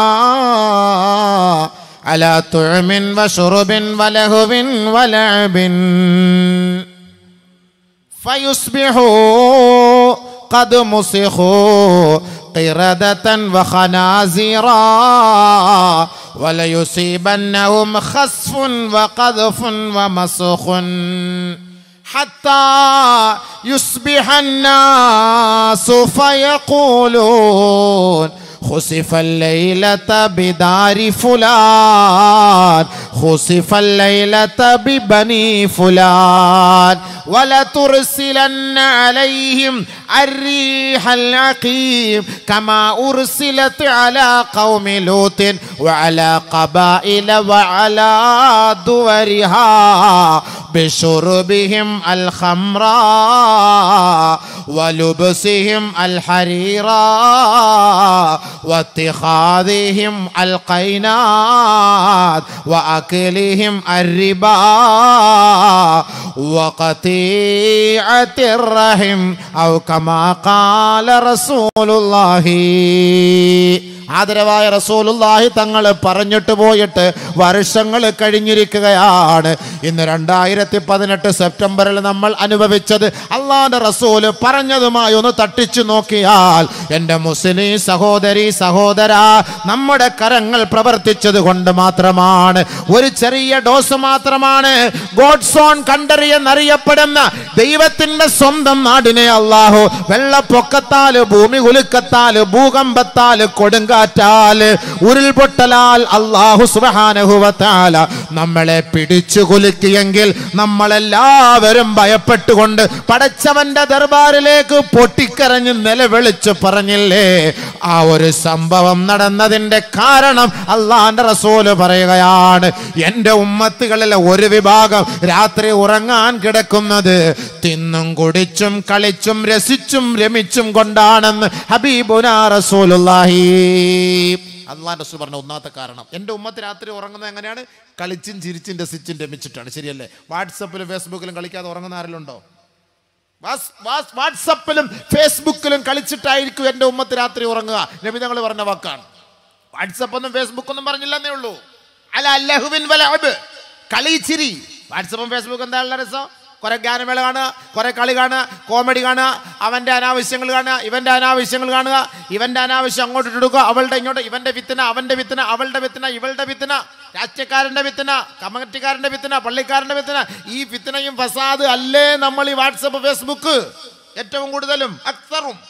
على طعم وشرب ولهو ولعب فيصبحوا قد مسخوا قردة وخنازيرا وليصيبنهم خسف وقذف ومسخ حتى يصبح الناس فيقولون خسف الليلة بدار فلان خسف الليلة ببني فلان ولترسلن عليهم الريح العقيم كما أرسلت على قوم لوط وعلى قبائل وعلى دورها بشربهم الخمراء ولبسهم الحريرا واتخاذهم القينات وأكلهم الربا وقطيعة الرحم أو كما قال رسول الله ആദരവായ റസൂലുള്ളാഹി തങ്ങൾ പറഞ്ഞിട്ട് പോയിട്ട് വർഷങ്ങൾ കഴിഞ്ഞിരിക്കുകയാണ് ഇന്ന് രണ്ടായിരത്തി പതിനെട്ട് സെപ്റ്റംബറിൽ നമ്മൾ അനുഭവിച്ചത് അള്ളാന്റെ റസൂല് പറഞ്ഞതുമായി ഒന്ന് തട്ടിച്ചു നോക്കിയാൽ എൻ്റെ മുസ്ലിം സഹോദരി സഹോദര നമ്മുടെ കരങ്ങൾ പ്രവർത്തിച്ചത് കൊണ്ട് മാത്രമാണ് ഒരു ചെറിയ ഡോസ് മാത്രമാണ് ഗോഡ്സോൺ കണ്ടറി എന്നറിയപ്പെടുന്ന ദൈവത്തിന്റെ സ്വന്തം നാടിനെ അള്ളാഹു വെള്ളപ്പൊക്കത്താല് ഭൂമി കുലുക്കത്താല് ഭൂകമ്പത്താല് കൊടുങ്കാറ്റാല് ഉരുൾപൊട്ടലാൽ അള്ളാഹു സുബാനഹുവത്താല നമ്മളെ പിടിച്ചു കുലുക്കിയെങ്കിൽ നമ്മളെല്ലാവരും ഭയപ്പെട്ടുകൊണ്ട് പടച്ചവന്റെ ദർബാറിലേക്ക് പൊട്ടിക്കരഞ്ഞ് നിലവിളിച്ച് പറഞ്ഞില്ലേ ആ ഒരു സംഭവം നടന്നതിന്റെ കാരണം അള്ളാന്റെ റസൂല് പറയുകയാണ് എൻ്റെ ഉമ്മത്തുകളിലെ ഒരു വിഭാഗം രാത്രി ഉറങ്ങാൻ കിടക്കുന്നത് തിന്നും കുടിച്ചും കളിച്ചും രസിച്ചും രമിച്ചും കൊണ്ടാണെന്ന് ഹബീബുന റസൂലുള്ളാഹി അള്ളാഹ് റസൂൽ പറഞ്ഞ ഒന്നാമത്തെ കാരണം എൻ്റെ ഉമ്മത്ത് രാത്രി ഉറങ്ങുന്നത് എങ്ങനെയാണ് കളിച്ചും ചിരിച്ചും രസിച്ചും രമിച്ചിട്ടാണ് ശരിയല്ലേ വാട്സപ്പിലും ഫേസ്ബുക്കിലും കളിക്കാതെ ഉറങ്ങുന്ന ആരെങ്കിലും ഉണ്ടോ വാസ്- വാസ്- വാട്സപ്പിലും ഫേസ്ബുക്കിലും കളിച്ചിട്ടായിരിക്കും എൻ്റെ ഉമ്മത്ത് രാത്രി ഉറങ്ങുക നബി തങ്ങൾ പറഞ്ഞ വാക്കാണ് വാട്സപ്പൊന്നും ഫേസ്ബുക്കൊന്നും പറഞ്ഞില്ലെന്നേ ഉള്ളൂ അല്ല അല്ലഹുവിൻ വലഅബ് കളി ചിരി വാട്സപ്പും ഫേസ്ബുക്കും എന്താ ഉള്ള രസം കുറെ ഗാനമേള കാണുക കുറെ കളി കാണുക കോമഡി കാണുക അവന്റെ അനാവശ്യങ്ങൾ കാണുക ഇവന്റെ അനാവശ്യങ്ങൾ കാണുക ഇവന്റെ അനാവശ്യം അങ്ങോട്ട് എടുക്കുക അവളുടെ ഇങ്ങോട്ട് ഇവന്റെ വിത്തന അവന്റെ വിത്തന അവളുടെ വിത്തന ഇവളുടെ വിത്തന രാഷ്ട്രീയക്കാരന്റെ വിത്തന കമ്മിറ്റിക്കാരന്റെ വിത്തന പള്ളിക്കാരന്റെ വിത്തന ഈ വിത്തനയും ഫസാദ് അല്ലേ നമ്മൾ ഈ വാട്സപ്പ് ഫേസ്ബുക്ക് ഏറ്റവും കൂടുതലും അക്സറും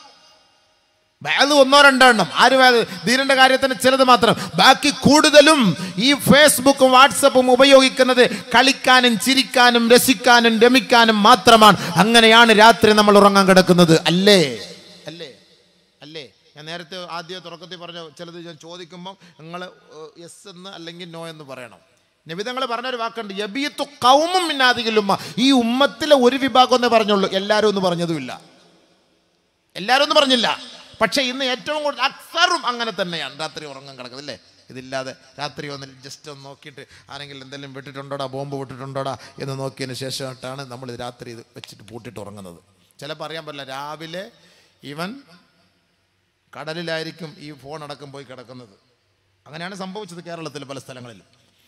അത് ഒന്നോ രണ്ടോ എണ്ണം ആരും അത് ദീനന്റെ കാര്യത്തിന് ചിലത് മാത്രം ബാക്കി കൂടുതലും ഈ ഫേസ്ബുക്കും വാട്സപ്പും ഉപയോഗിക്കുന്നത് കളിക്കാനും ചിരിക്കാനും രസിക്കാനും രമിക്കാനും മാത്രമാണ് അങ്ങനെയാണ് രാത്രി നമ്മൾ ഉറങ്ങാൻ കിടക്കുന്നത് അല്ലേ അല്ലേ അല്ലേ ഞാൻ നേരത്തെ ആദ്യ തുടക്കത്തിൽ പറഞ്ഞ ചിലത് ഞാൻ ചോദിക്കുമ്പോൾ നിങ്ങൾ എസ് എന്ന് അല്ലെങ്കിൽ നോ എന്ന് പറയണം നബിതങ്ങൾ പറഞ്ഞൊരു വാക്കുണ്ട് യബീത്തു കൗമും മിന്നാദികളുമ്മ ഈ ഉമ്മത്തിലെ ഒരു വിഭാഗം എന്നേ പറഞ്ഞുള്ളൂ എല്ലാവരും ഒന്നും പറഞ്ഞതുമില്ല എല്ലാവരും ഒന്നും പറഞ്ഞില്ല പക്ഷേ ഇന്ന് ഏറ്റവും കൂടുതൽ അക്സറും അങ്ങനെ തന്നെയാണ് രാത്രി ഉറങ്ങാൻ കിടക്കുന്നത് അല്ലേ ഇതില്ലാതെ രാത്രി ഒന്ന് ജസ്റ്റ് ഒന്ന് നോക്കിയിട്ട് ആരെങ്കിലും എന്തെങ്കിലും വിട്ടിട്ടുണ്ടോടാ ബോംബ് വിട്ടിട്ടുണ്ടോടാ എന്ന് നോക്കിയതിന് ശേഷമായിട്ടാണ് നമ്മൾ ഇത് രാത്രി ഇത് വെച്ചിട്ട് പൂട്ടിട്ട് ഉറങ്ങുന്നത് ചിലപ്പോൾ അറിയാൻ പറ്റില്ല രാവിലെ ഇവൻ കടലിലായിരിക്കും ഈ ഫോൺ അടക്കം പോയി കിടക്കുന്നത് അങ്ങനെയാണ് സംഭവിച്ചത് കേരളത്തിൽ പല സ്ഥലങ്ങളിലും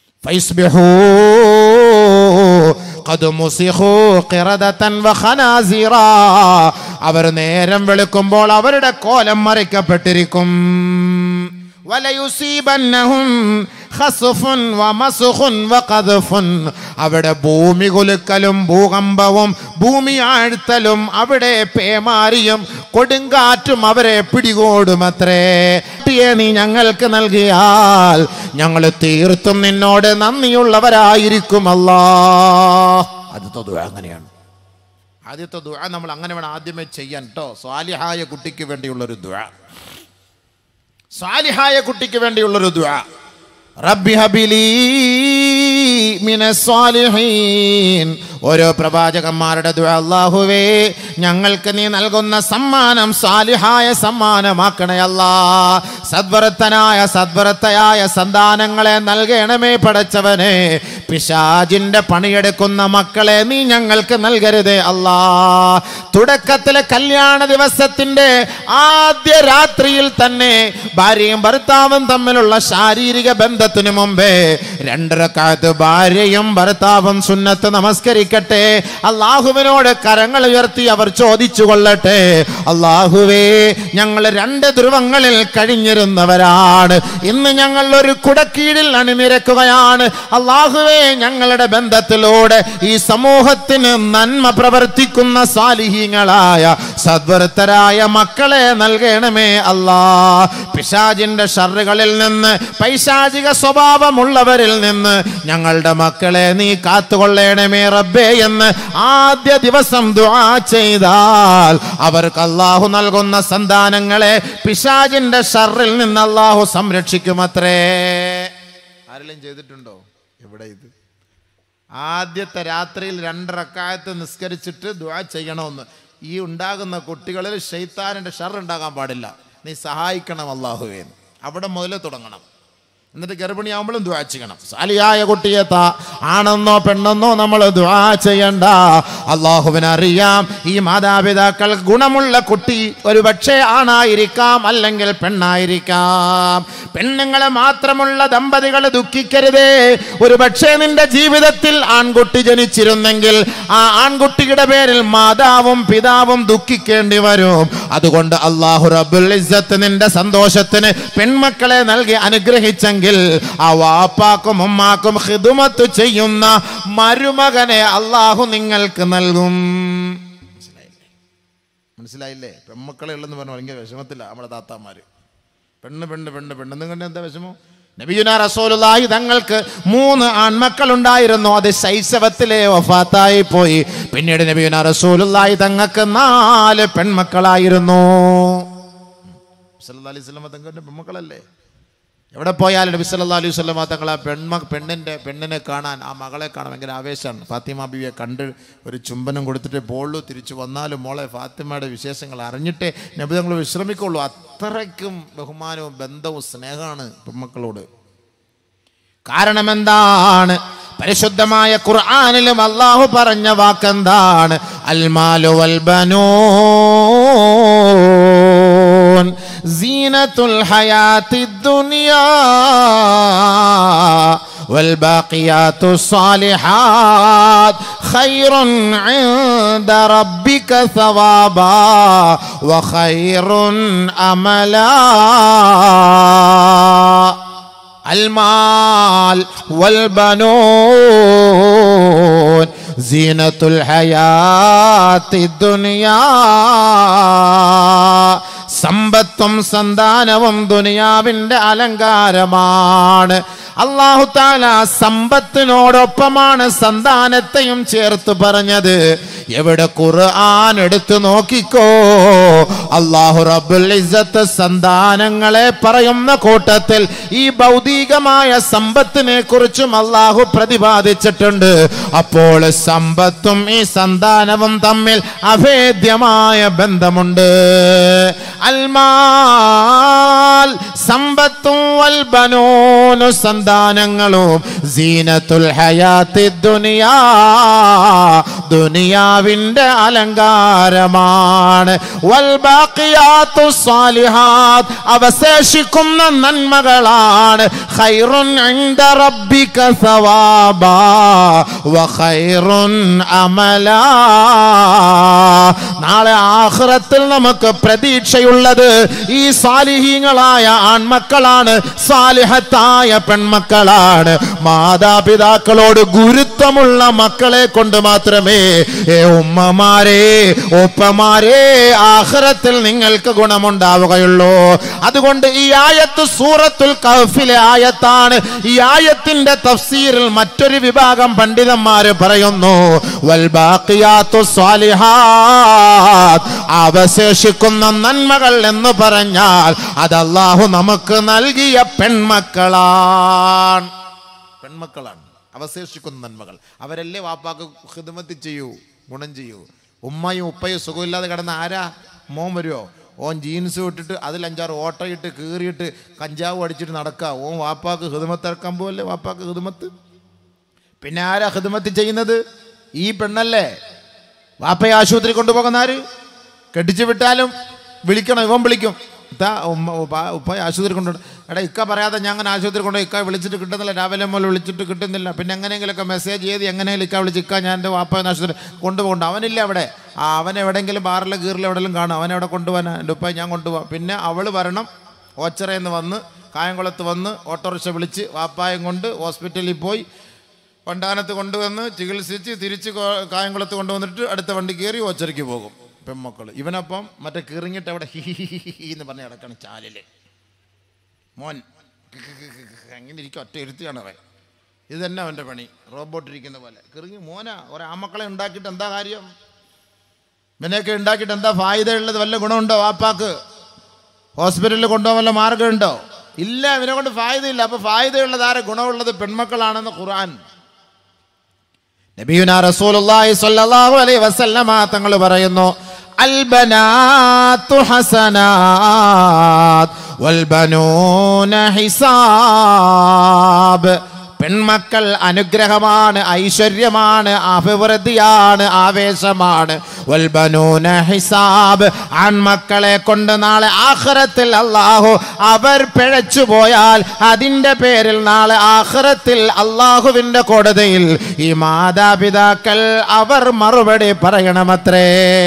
അവർ നേരം വെളുക്കുമ്പോൾ അവരുടെ കോലം മറിക്കപ്പെട്ടിരിക്കും വലയുസീബന്നഹും ഖസ്ഫുൻ വമസ്ഖുൻ വഖദ്ഫുൻ അവിടെ ഭൂമി കുലുക്കലും ഭൂകമ്പവും ഭൂമി ആഴ്ത്തലും അവിടെ പേമാരിയും കൊടുങ്കാറ്റും അവരെ പിടികൂടുമത്രേ കുട്ടിയെ നീ ഞങ്ങൾക്ക് നൽകിയാൽ ഞങ്ങൾ തീർത്തും നിന്നോട് നന്ദിയുള്ളവരായിരിക്കും അല്ലാ ആദ്യത്തെ ദുആ അങ്ങനെയാണ് ആദ്യത്തെ ദുആ നമ്മൾ അങ്ങനെ വേണം ആദ്യമേ ചെയ്യാൻ കേട്ടോ സ്വാലിഹായ കുട്ടിക്ക് വേണ്ടിയുള്ളൊരു ദുആ സ്വാലിഹായ കുട്ടിക്ക് വേണ്ടിയുള്ളൊരു ദുആ റബ്ബി ഹബിലി മിനസ്വാലിഹീൻ ഓരോ പ്രവാചകന്മാരുടെ ദുആ അല്ലാഹുവേ ഞങ്ങൾക്ക് നീ നൽകുന്ന സമ്മാനം സാലിഹായ സമ്മാനമാക്കണേ അല്ലാ സദ്വരത്തനായ സദ്വരത്തയായ സന്താനങ്ങളെ നൽകണമേ പടച്ചവനെ പിശാജിന്റെ പണിയെടുക്കുന്ന മക്കളെ നീ ഞങ്ങൾക്ക് നൽകരുതേ അല്ലാ തുടക്കത്തിലെ കല്യാണ ദിവസത്തിന്റെ ആദ്യ രാത്രിയിൽ തന്നെ ഭാര്യയും ഭർത്താവും തമ്മിലുള്ള ശാരീരിക ബന്ധത്തിന് മുമ്പേ രണ്ടരക്കാലത്ത് ഭാര്യയും ഭർത്താവും സുന്നത്ത് നമസ്കരിക്കട്ടെ അള്ളാഹുവിനോട് കരങ്ങൾ ഉയർത്തി അവർ ചോദിച്ചു കൊള്ളട്ടെ അള്ളാഹുവേ ഞങ്ങൾ രണ്ട് ധ്രുവങ്ങളിൽ കഴിഞ്ഞിരുന്നവരാണ് ഇന്ന് ഞങ്ങൾ ഒരു കുടക്കീഴിൽ അണിനിരക്കുകയാണ് അള്ളാഹുവേ ഞങ്ങളുടെ ബന്ധത്തിലൂടെ ഈ സമൂഹത്തിന് നന്മ പ്രവർത്തിക്കുന്ന സാലിഹീങ്ങളായ സദ്വൃത്തരായ മക്കളെ നൽകണമേ അല്ലാ പിശാജിന്റെ ഷറുകളിൽ നിന്ന് പൈശാചിക സ്വഭാവമുള്ളവരിൽ നിന്ന് ഞങ്ങളുടെ മക്കളെ നീ കാത്തുകൊള്ളണമേ റബ്ബേ എന്ന് ആദ്യ ദിവസം ദുആ ചെയ്താൽ അവർക്ക് അള്ളാഹു നൽകുന്ന സന്താനങ്ങളെ പിശാജിന്റെ ഷറിൽ നിന്ന് അള്ളാഹു സംരക്ഷിക്കുമത്രേ ആരെങ്കിലും ചെയ്തിട്ടുണ്ടോ എവിടെ ഇത് ആദ്യത്തെ രാത്രിയിൽ രണ്ടരക്കാലത്ത് നിസ്കരിച്ചിട്ട് ദുആ ചെയ്യണമെന്ന് ഈ ഉണ്ടാകുന്ന കുട്ടികളിൽ ഷെയ്ത്താനിന്റെ ഷർ ഉണ്ടാകാൻ പാടില്ല നീ സഹായിക്കണം അള്ളാഹുവേ അവിടെ മുതൽ തുടങ്ങണം എന്നിട്ട് ഗർഭിണിയാവുമ്പോഴും ദുആ ചെയ്യണം സാലിയായ കുട്ടിയെ താ ആണെന്നോ പെണ്ണെന്നോ നമ്മൾ ദുആ ചെയ്യണ്ട അള്ളാഹുവിന് അറിയാം ഈ മാതാപിതാക്കൾ ഗുണമുള്ള കുട്ടി ഒരു പക്ഷേ ആണായിരിക്കാം അല്ലെങ്കിൽ പെണ്ണായിരിക്കാം പെണ്ണുങ്ങളെ മാത്രമുള്ള ദമ്പതികൾ ദുഃഖിക്കരുതേ ഒരു പക്ഷേ നിന്റെ ജീവിതത്തിൽ ആൺകുട്ടി ജനിച്ചിരുന്നെങ്കിൽ ആ ആൺകുട്ടിയുടെ പേരിൽ മാതാവും പിതാവും ദുഃഖിക്കേണ്ടി വരും അതുകൊണ്ട് അള്ളാഹു റബ്ബുൽ ഇസ്സത്ത് നിന്റെ സന്തോഷത്തിന് പെൺമക്കളെ നൽകി അനുഗ്രഹിച്ചെങ്കിൽ ആ വാപ്പാക്കും ഉമ്മാക്കും ഹിദുമത്ത് ചെയ്യുന്ന മരുമകനെ അള്ളാഹു നിങ്ങൾക്ക് നൽകും മനസ്സിലായില്ലേ മനസ്സിലായില്ലേ പെൺമക്കളെ ഉള്ളെന്ന് പറഞ്ഞു ഭയങ്കര വിഷമത്തില്ല നമ്മുടെ താത്താമാര് പെണ്ണ് പെണ്ണ് പെണ്ണ് പെണ്ണെന്ന് കണ്ട് എന്താ വിഷമം നബിയുന റസൂലുള്ളാഹി തങ്ങൾക്ക് മൂന്ന് ആൺമക്കൾ ഉണ്ടായിരുന്നു അത് ശൈശവത്തിലെ വഫാത്തായി പോയി പിന്നീട് നബിയുന റസൂലുള്ളാഹി തങ്ങൾക്ക് നാല് പെൺമക്കളായിരുന്നു സല്ലല്ലാഹു അലൈഹി വസല്ലം തങ്ങളുടെ പെൺമക്കളല്ലേ എവിടെ പോയാലും നബി സല്ലല്ലാഹു അലൈഹി വസല്ലം തങ്ങൾ ആ പെൺമ പെണ്ണിൻ്റെ പെണ്ണിനെ കാണാൻ ആ മകളെ കാണാൻ ഭയങ്കര ആവേശമാണ് ഫാത്തിമ ബീവിയെ കണ്ട് ഒരു ചുംബനം കൊടുത്തിട്ട് പോളൂ തിരിച്ചു വന്നാലും മോളെ ഫാത്തിമയുടെ വിശേഷങ്ങൾ അറിഞ്ഞിട്ടേ നബി തങ്ങൾ വിശ്രമിക്കുള്ളൂ അത്രയ്ക്കും ബഹുമാനവും ബന്ധവും സ്നേഹമാണ് പെൺമക്കളോട് കാരണം എന്താണ് പരിശുദ്ധമായ ഖുർആനിലും അള്ളാഹു പറഞ്ഞ വാക്കെന്താണ് അൽമാലു വൽ ബനൂൻ സീനത്തുൽ ഹയാത്തി ദുനിയാ والباقيات الصالحات خير عند ربك ثوابا وخير املا المال والبنون زينة الحياة الدنيا സമ്പത്തും സന്താനവും ദുനിയാവിന്റെ അലങ്കാരമാണ് അള്ളാഹു താല സമ്പത്തിനോടൊപ്പമാണ് സന്താനത്തെയും ചേർത്ത് പറഞ്ഞത് എവിടെ ഖുർആൻ എടുത്തു നോക്കിക്കോ അള്ളാഹു റബ്ബുൽ ഇസ്സത്ത് സന്താനങ്ങളെ പറയുന്ന കൂട്ടത്തിൽ ഈ ഭൗതികമായ സമ്പത്തിനെ കുറിച്ചും അള്ളാഹു പ്രതിപാദിച്ചിട്ടുണ്ട് അപ്പോൾ സമ്പത്തും ഈ സന്താനവും തമ്മിൽ അഭേദ്യമായ ബന്ധമുണ്ട് അൽമാൽ സമ്പത്തും വൽബനോനു സന്താനങ്ങളും സീനത്തുൽ ഹയാത്തി ദുനിയാ ദുനിയാവിന്റെ അലങ്കാരമാണ് വൽബാഖിയാത്തു സാലിഹാത്ത് അവശേഷിക്കുന്ന നന്മകളാണ് ഖൈറുൻ ഇൻദ റബ്ബിക സവാബാ വഖൈറുൻ അമലാ നാളെ ആഖിറത്തിൽ നമുക്ക് പ്രതീക്ഷയുള്ളത് ഈ സാലിഹീങ്ങളായ ആൺമക്കളാണ് സാലിഹത്തായ പെൺമക്കളാണ് മാതാപിതാക്കളോട് ഗുരുത്വമുള്ള മക്കളെ കൊണ്ട് മാത്രമേ ഉമ്മമാരെ ഉപ്പമാരെ ആഖിറത്തിൽ നിങ്ങൾക്ക് ഗുണമുണ്ടാവുകയുള്ളൂ അതുകൊണ്ട് ഈ ആയത്ത് സൂറത്തുൽ കഹ്ഫിലെ ആയത്താണ് ഈ ആയത്തിന്റെ തഫ്സീറിൽ മറ്റൊരു വിഭാഗം പണ്ഡിതന്മാര് പറയുന്നു വൽ ബാഖിയാത്തു സ്വാലിഹാത്ത് അവശേഷിക്കുന്ന നന്മകൾ എന്ന് പറഞ്ഞാൽ അത് അല്ലാഹു നമുക്ക് നൽകിയ പെൺമക്കളാണ് പെൺമക്കളാണ് അവശേഷിക്കുന്ന നന്മകൾ അവരല്ലേ വാപ്പാക്ക് ഹിദ്മത്ത് ചെയ്യൂ ഗുണം ചെയ്യൂ ഉമ്മയും ഉപ്പയും സുഖമില്ലാതെ കിടന്ന ആരാ മോൻ വരുമോ ഓൻ ജീൻസ് ഇട്ടിട്ട് അതിൽ അഞ്ചാറ് ഓട്ടയിട്ട് കീറിയിട്ട് കഞ്ചാവ് അടിച്ചിട്ട് നടക്കുക ഓൻ വാപ്പാക്ക് ഹിദ്മത്ത് ഇറക്കാൻ പോവല്ലേ വാപ്പാക്ക് ഹിദ്മത്ത് പിന്നെ ആരാ ഹിദ്മത്ത് ചെയ്യുന്നത് ഈ പെണ്ണല്ലേ വാപ്പയെ ആശുപത്രി കൊണ്ടുപോകുന്ന ആര് കെട്ടിച്ചു വിട്ടാലും വിളിക്കണം ഇവൻ വിളിക്കും ഇതാ ഉമ്മ ഉപ്പ ഉപ്പ ആശുപത്രി കൊണ്ടു എടാ ഇക്ക പറയാതെ ഞാൻ അങ്ങനെ ആശുപത്രി കൊണ്ടുപോയി ഇക്ക വിളിച്ചിട്ട് കിട്ടുന്നില്ല രാവിലെ മുതൽ വിളിച്ചിട്ട് കിട്ടുന്നില്ല പിന്നെ എങ്ങനെയെങ്കിലുമൊക്കെ മെസ്സേജ് ചെയ്ത് എങ്ങനെയെങ്കിലും ഇക്ക വിളിച്ച് ഇക്ക ഞാൻ എൻ്റെ വാപ്പ ആശുപത്രി കൊണ്ടുപോകണ്ട അവനില്ല അവിടെ ആ അവൻ എവിടെയെങ്കിലും ബാറിലെ കീറിൽ എവിടെയെങ്കിലും കാണും അവൻ എവിടെ കൊണ്ടുപോകാനാ എൻ്റെ ഉപ്പ ഞാൻ കൊണ്ടുപോകാം പിന്നെ അവൾ വരണം ഓച്ചറയിൽ വന്ന് കായംകുളത്ത് വന്ന് ഓട്ടോറിക്ഷ വിളിച്ച് വാപ്പായം കൊണ്ട് ഹോസ്പിറ്റലിൽ പോയി വണ്ടാനത്ത് കൊണ്ടുവന്ന് ചികിത്സിച്ച് തിരിച്ച് കോ- കായംകുളത്ത് കൊണ്ടുവന്നിട്ട് അടുത്ത വണ്ടി കയറി ഓച്ചറയ്ക്ക് പോകും പെൺമക്കൾ ഇവനപ്പം മറ്റേ കീറിങ്ങിട്ട് അവിടെ ഹി ഹി ഹി ഹി ഹി എന്ന് പറഞ്ഞ് കിടക്കണം ചാലില് മോൻ കി കി കി കി കി അങ്ങനെ ഇരിക്കും ഒറ്റ ഇരുത്തിയാണ് അവൻ ഇത് തന്നെ അവൻ്റെ പണി റോബോട്ട് ഇരിക്കുന്ന പോലെ കിറങ്ങി മോനാ ഒരാമക്കളെ ഉണ്ടാക്കിയിട്ട് എന്താ കാര്യം ഇവനെയൊക്കെ ഉണ്ടാക്കിയിട്ട് എന്താ ഫായുത ഉള്ളത് വല്ല ഗുണമുണ്ടോ വാപ്പാക്ക് ഹോസ്പിറ്റലിൽ കൊണ്ടുപോകാൻ വല്ല മാർഗമുണ്ടോ ഇല്ല ഇവനെ കൊണ്ട് ഫായുതയില്ല അപ്പൊ ഫായുതയുള്ളത് ആരെ ഗുണമുള്ളത് പെൺമക്കളാണെന്ന് ഖുർആൻ നബിയുന റസൂലുള്ളാഹി സ്വല്ലല്ലാഹു അലൈഹി വസല്ലമ തങ്ങൾ പറയുന്നു അൽ ബനാത്തു ഹസനാത് വൽ ബനൂന ഹിസാബ് പെൺമക്കൾ അനുഗ്രഹമാണ് ഐശ്വര്യമാണ് അഭിവൃദ്ധിയാണ് ആവേശമാണ് വൽബനൂന ഹിസാബ് ആൺമക്കളെ കൊണ്ട് നാളെ ആഖിറത്തിൽ അള്ളാഹു അവർ പിഴച്ചു പോയാൽ അതിൻ്റെ പേരിൽ നാളെ ആഖിറത്തിൽ അള്ളാഹുവിൻ്റെ കോടതിയിൽ ഈ മാതാപിതാക്കൾ അവർ മറുപടി പറയണമത്രേ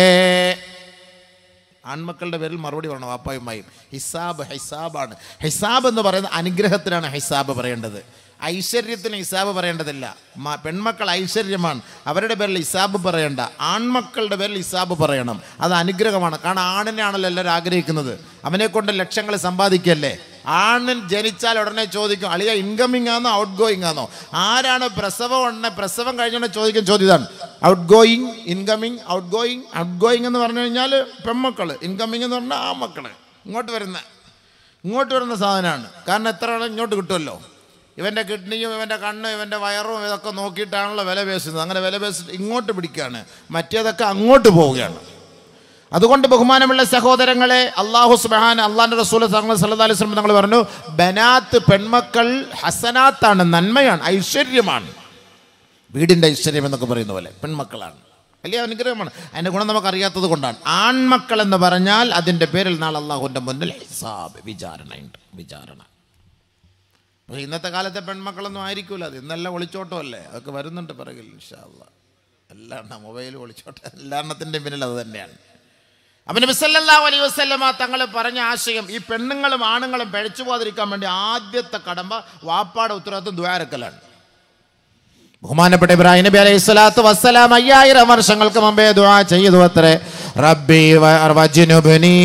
ആൺമക്കളുടെ പേരിൽ മറുപടി പറയണം വാപ്പായുമായും ഹിസാബ് ഹിസാബാണ് ഹിസാബ് എന്ന് പറയുന്നത് അനുഗ്രഹത്തിനാണ് ഹിസാബ് പറയേണ്ടത് ഐശ്വര്യത്തിന് ഹിസാബ് പറയേണ്ടതില്ല മ- പെൺമക്കൾ ഐശ്വര്യമാണ് അവരുടെ പേരിൽ ഹിസാബ് പറയണ്ട ആൺമക്കളുടെ പേരിൽ ഹിസാബ് പറയണം അത് അനുഗ്രഹമാണ് കാരണം ആണിനെയാണല്ലോ എല്ലാവരും ആഗ്രഹിക്കുന്നത് അവനെ കൊണ്ട് ലക്ഷങ്ങൾ സമ്പാദിക്കല്ലേ ആണിൻ ജനിച്ചാൽ ഉടനെ ചോദിക്കും അളിയ ഇൻകമിങ് ആണോ ഔട്ട് ഗോയിങ് ആണോ ആരാണ് പ്രസവം ഉടനെ പ്രസവം കഴിഞ്ഞുടനെ ചോദിക്കുന്ന ചോദ്യം ഇതാണ് outgoing incoming outgoing outgoing എന്ന് പറഞ്ഞു കഴിഞ്ഞാൽ പെൺമക്കൾ ഇൻകമിങ് എന്ന് പറഞ്ഞാൽ ആ മക്കൾ ഇങ്ങോട്ട് വരുന്ന ഇങ്ങോട്ട് വരുന്ന സാധനമാണ് കാരണം എത്ര വേണം ഇങ്ങോട്ട് കിട്ടുമല്ലോ ഇവൻ്റെ കിഡ്നിയും ഇവൻ്റെ കണ്ണും ഇവൻ്റെ വയറും ഇതൊക്കെ നോക്കിയിട്ടാണല്ലോ വില പേശുന്നത് അങ്ങനെ വില പേശിട്ട് ഇങ്ങോട്ട് പിടിക്കുകയാണ് മറ്റേതൊക്കെ അങ്ങോട്ട് പോവുകയാണ് അതുകൊണ്ട് ബഹുമാനമുള്ള സഹോദരങ്ങളെ അള്ളാഹു സുബാൻ അള്ളാഹിൻ്റെ റസൂൽ തങ്ങൾ സല്ലല്ലാഹു അലൈഹി വസല്ലം തങ്ങൾ പറഞ്ഞു ബനാത്ത് പെൺമക്കൾ ഹസനാത്താണ് നന്മയാണ് ഐശ്വര്യമാണ് വീടിൻ്റെ ഐശ്വര്യം എന്നൊക്കെ പറയുന്ന പോലെ പെൺമക്കളാണ് വലിയ അനുഗ്രഹമാണ് അതിൻ്റെ ഗുണം നമുക്ക് അറിയാത്തത് കൊണ്ടാണ് ആൺമക്കൾ എന്ന് പറഞ്ഞാൽ അതിൻ്റെ പേരിൽ നാളെ അള്ളാഹുവിൻ്റെ മുന്നിൽ ഹിസാബ് വിചാരണയുണ്ട് വിചാരണ പക്ഷേ ഇന്നത്തെ കാലത്തെ പെൺമക്കളൊന്നും ആയിരിക്കില്ല അത് ഇന്നെല്ലാം ഒളിച്ചോട്ടമല്ലേ അതൊക്കെ വരുന്നുണ്ട് പിറകിൽ ഇൻഷാല്ല എല്ലാം മൊബൈൽ ഒളിച്ചോട്ടം എല്ലാത്തിൻ്റെ പിന്നിൽ അത് തന്നെയാണ് അപ്പം നബി സല്ലല്ലാഹു അലൈഹി വസല്ലമ തങ്ങൾ പറഞ്ഞ ആശയം ഈ പെണ്ണുങ്ങളും ആണുങ്ങളും പിഴച്ചു പോകാതിരിക്കാൻ വേണ്ടി ആദ്യത്തെ കടമ്പ വാപ്പാടെ ഉത്തരവാദിത്വം ദ്വാരക്കലാണ് ബഹുമാനപ്പെട്ട ഇബ്രാഹിം നബി അലൈഹി സ്വലാത്തു വസ്സലാം അയ്യായിരം വർഷങ്ങൾക്ക് മുമ്പേ ദുആ ചെയ്തു അത്രേ റബ്ബി വ- വജ്നുബ്നി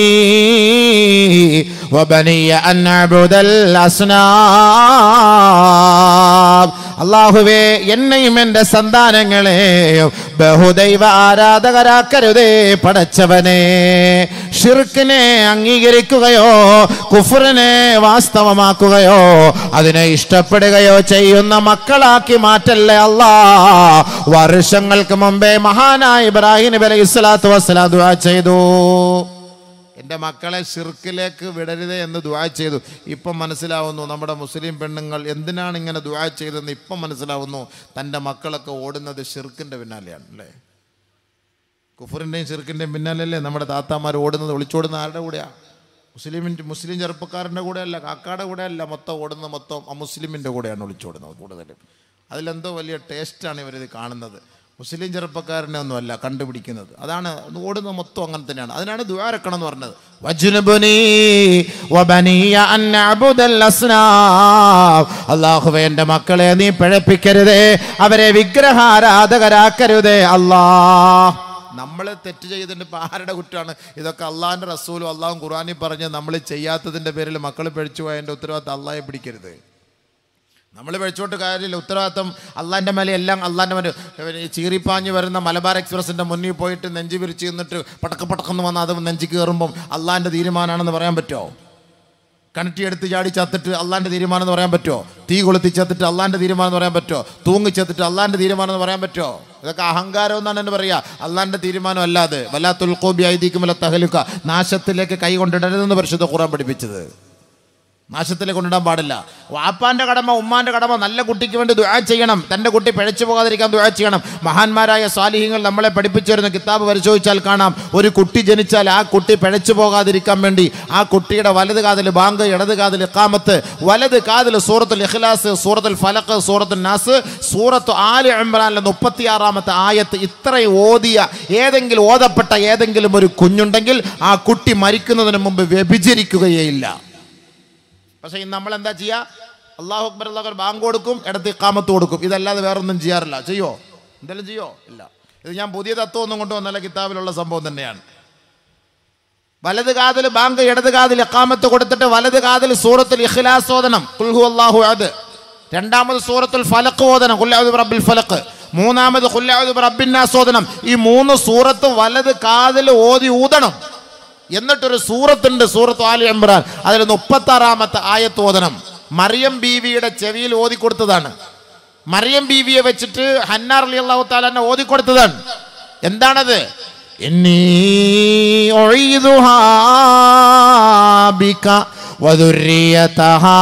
വബനിയ അൻ അഅ്ബുദൽ അസ്നാം അള്ളാഹുവേ എന്നെയും എൻ്റെ സന്താനങ്ങളെയും ബഹുദൈവ ആരാധകരാക്കരുതേ പടച്ചവനെ ഷിർക്കിനെ അംഗീകരിക്കുകയോ കുഫറിനെ വാസ്തവമാക്കുകയോ അതിനെ ഇഷ്ടപ്പെടുകയോ ചെയ്യുന്ന മക്കളാക്കി മാറ്റല്ലേ അല്ലാ വർഷങ്ങൾക്ക് മുമ്പേ മഹാനായ ഇബ്രാഹിം നബി അലൈഹി സ്വലാത്തു വസ്സലാം ദുആ ചെയ്തു എൻ്റെ മക്കളെ ഷിർക്കിലേക്ക് വിടരുതേ എന്ന് ദുആ ചെയ്തു ഇപ്പം മനസ്സിലാവുന്നു നമ്മുടെ മുസ്ലിം പെണ്ണുങ്ങൾ എന്തിനാണ് ഇങ്ങനെ ദുആ ചെയ്തതെന്ന് ഇപ്പം മനസ്സിലാവുന്നു തൻ്റെ മക്കളൊക്കെ ഓടുന്നത് ഷിർക്കിൻ്റെ പിന്നാലെയാണ് അല്ലേ കുഫറിൻ്റെയും ഷിർക്കിൻ്റെയും പിന്നാലല്ലേ നമ്മുടെ താത്താമാർ ഓടുന്നത് ഒളിച്ചോടുന്ന ആരുടെ കൂടെയാണ് മുസ്ലിമിൻ്റെ മുസ്ലിം ചെറുപ്പക്കാരൻ്റെ കൂടെയല്ല കാക്കാടെ കൂടെയല്ല മൊത്തം ഓടുന്നത് മൊത്തം അമുസ്ലിമിൻ്റെ കൂടെയാണ് ഒളിച്ചോടുന്നത് കൂടുതലും അതിലെന്തോ വലിയ ടേസ്റ്റാണ് ഇവരിത് കാണുന്നത് മുസ്ലിം ചെറുപ്പക്കാരനെ ഒന്നുമല്ല കണ്ടുപിടിക്കുന്നത് അതാണ് ഓടുന്നത് മൊത്തം അങ്ങനെ തന്നെയാണ് അതിനാണ് ദ്വാരക്കണം എന്ന് പറഞ്ഞത് വജ്നുബുനി വബനിയ അൻ അഅ്ബുദൽ അസ്നാം. അല്ലാഹുവേ എൻ്റെ മക്കളെ നീ പിഴപ്പിക്കരുതേ അവരെ വിഗ്രഹാരാധകരാക്കരുതേ അല്ലാ നമ്മൾ തെറ്റ് ചെയ്തിട്ട് ഇപ്പം ആരുടെ കുറ്റമാണ് ഇതൊക്കെ അള്ളാഹിൻ്റെ റസൂലും അള്ളാഹും ഖുറാനി പറഞ്ഞ് നമ്മൾ ചെയ്യാത്തതിൻ്റെ പേരിൽ മക്കൾ പിഴച്ചു പോയതിൻ്റെ ഉത്തരവാദിത്തം അള്ളാഹെ പിടിക്കരുത് നമ്മൾ വെച്ചോട്ട് കാര്യമില്ല ഉത്തരവാദിത്തം അള്ളാൻ്റെ മേലെ എല്ലാം അള്ളാൻ്റെ മേലെ ഈ ചീറിപ്പാഞ്ഞ് വരുന്ന മലബാർ എക്സ്പ്രസിൻ്റെ മുന്നിൽ പോയിട്ട് നെഞ്ചി വിരിച്ച് നിന്നിട്ട് പടക്ക പടക്കെന്ന് വന്ന് അത് നെഞ്ചി കയറുമ്പം അള്ളാൻ്റെ തീരുമാനമാണെന്ന് പറയാൻ പറ്റുമോ കണറ്റി എടുത്ത് ചാടി ചത്തിട്ട് അള്ളാൻ്റെ തീരുമാനം എന്ന് പറയാൻ പറ്റുമോ തീ കൊളുത്തി ചത്തിട്ട് അള്ളാൻ്റെ തീരുമാനം എന്ന് പറയാൻ പറ്റുമോ തൂങ്ങി ചത്തിട്ട് അള്ളാൻ്റെ തീരുമാനം എന്ന് പറയാൻ പറ്റുമോ ഇതൊക്കെ അഹങ്കാരം എന്നാണ് എന്നെ പറയുക അള്ളാൻ്റെ തീരുമാനം അല്ലാതെ വല്ലാത്തുൽ കോബി ഐതിക്കുമല്ല തഹലുക്ക നാശത്തിലേക്ക് കൈ കൊണ്ടിടരുതെന്ന് പരിശുദ്ധ ഖുറാൻ പഠിപ്പിച്ചത് നാശത്തിലേക്ക് കൊണ്ടിടാൻ പാടില്ല വാപ്പാന്റെ കടമ ഉമ്മാന്റെ കടമ നല്ല കുട്ടിക്ക് വേണ്ടി ദുആ ചെയ്യണം തൻ്റെ കുട്ടി പിഴച്ചു പോകാതിരിക്കാൻ ദുആ ചെയ്യണം മഹാന്മാരായ സ്വാലിഹ്യങ്ങൾ നമ്മളെ പഠിപ്പിച്ചു വരുന്ന കിതാബ് പരിശോധിച്ചാൽ കാണാം ഒരു കുട്ടി ജനിച്ചാൽ ആ കുട്ടി പിഴച്ചു പോകാതിരിക്കാൻ വേണ്ടി ആ കുട്ടിയുടെ വലത് കാതിൽ ബാങ്ക് ഇടത് കാതിൽ ഇഖാമത്ത് വലത് കാതിൽ സൂറത്തുൽ ഇഖ്ലാസ് സൂറത്തുൽ ഫലഖ് സൂറത്തുൽ നാസ് സൂറത്ത് ആല് ഇമ്രാനിലെ മുപ്പത്തിയാറാമത്തെ ആയത്ത് ഇത്രയും ഓതിയ ഏതെങ്കിലും ഓതപ്പെട്ട ഏതെങ്കിലും ഒരു കുഞ്ഞുണ്ടെങ്കിൽ ആ കുട്ടി മരിക്കുന്നതിന് മുമ്പ് വ്യഭിചരിക്കുകയേ ഇല്ല പക്ഷേ ഇന്ന് നമ്മൾ എന്താ ചെയ്യുക അള്ളാഹു അക്ബർ അള്ളാഹു ബാങ്ക് കൊടുക്കും ഇടത്ത് ഇക്കാമത്ത് കൊടുക്കും ഇതല്ലാതെ വേറൊന്നും ചെയ്യാറില്ല ചെയ്യോ എന്തെങ്കിലും ചെയ്യോ ഇല്ല ഇത് ഞാൻ പുതിയ തത്വം ഒന്നും കൊണ്ടുവന്നല്ല കിതാബിലുള്ള സംഭവം തന്നെയാണ് വലത് കാതിൽ ബാങ്ക് ഇടത് കാതിൽ ഇക്കാമത്ത് കൊടുത്തിട്ട് വലത് കാതിൽ സൂറത്തുൽ ഇഖ്ലാസ് ഓതണം കുൽഹു അള്ളാഹു അത് രണ്ടാമത് സൂറത്തുൽ ഫലക്ക് ഓതണം കുല്ലാഹു റബ്ബിൽ ഫലക്ക് മൂന്നാമത് കുല്ലാഹു റബ്ബിന്നാസ് ഓതണം ഈ മൂന്ന് സൂറത്ത് വലത് കാതിൽ ഓതി ഊതണം എന്നിട്ടൊരു സൂറത്തുണ്ട് സൂറത്ത് ആലി ഇമ്രാൻ അതിൽ മുപ്പത്താറാമത്തെ ആയത്ത് ഓതണം മറിയം ബീവിയുടെ ചെവിയിൽ ഓതിക്കൊടുത്തതാണ് മറിയം ബീവിയെ വെച്ചിട്ട് ഹന്നാർ അലി അള്ളാഹു താലാനെ ഓതിക്കൊടുത്തതാണ് എന്താണത് എന്നീ ഒഴിതുഹാ ബിക وذريتها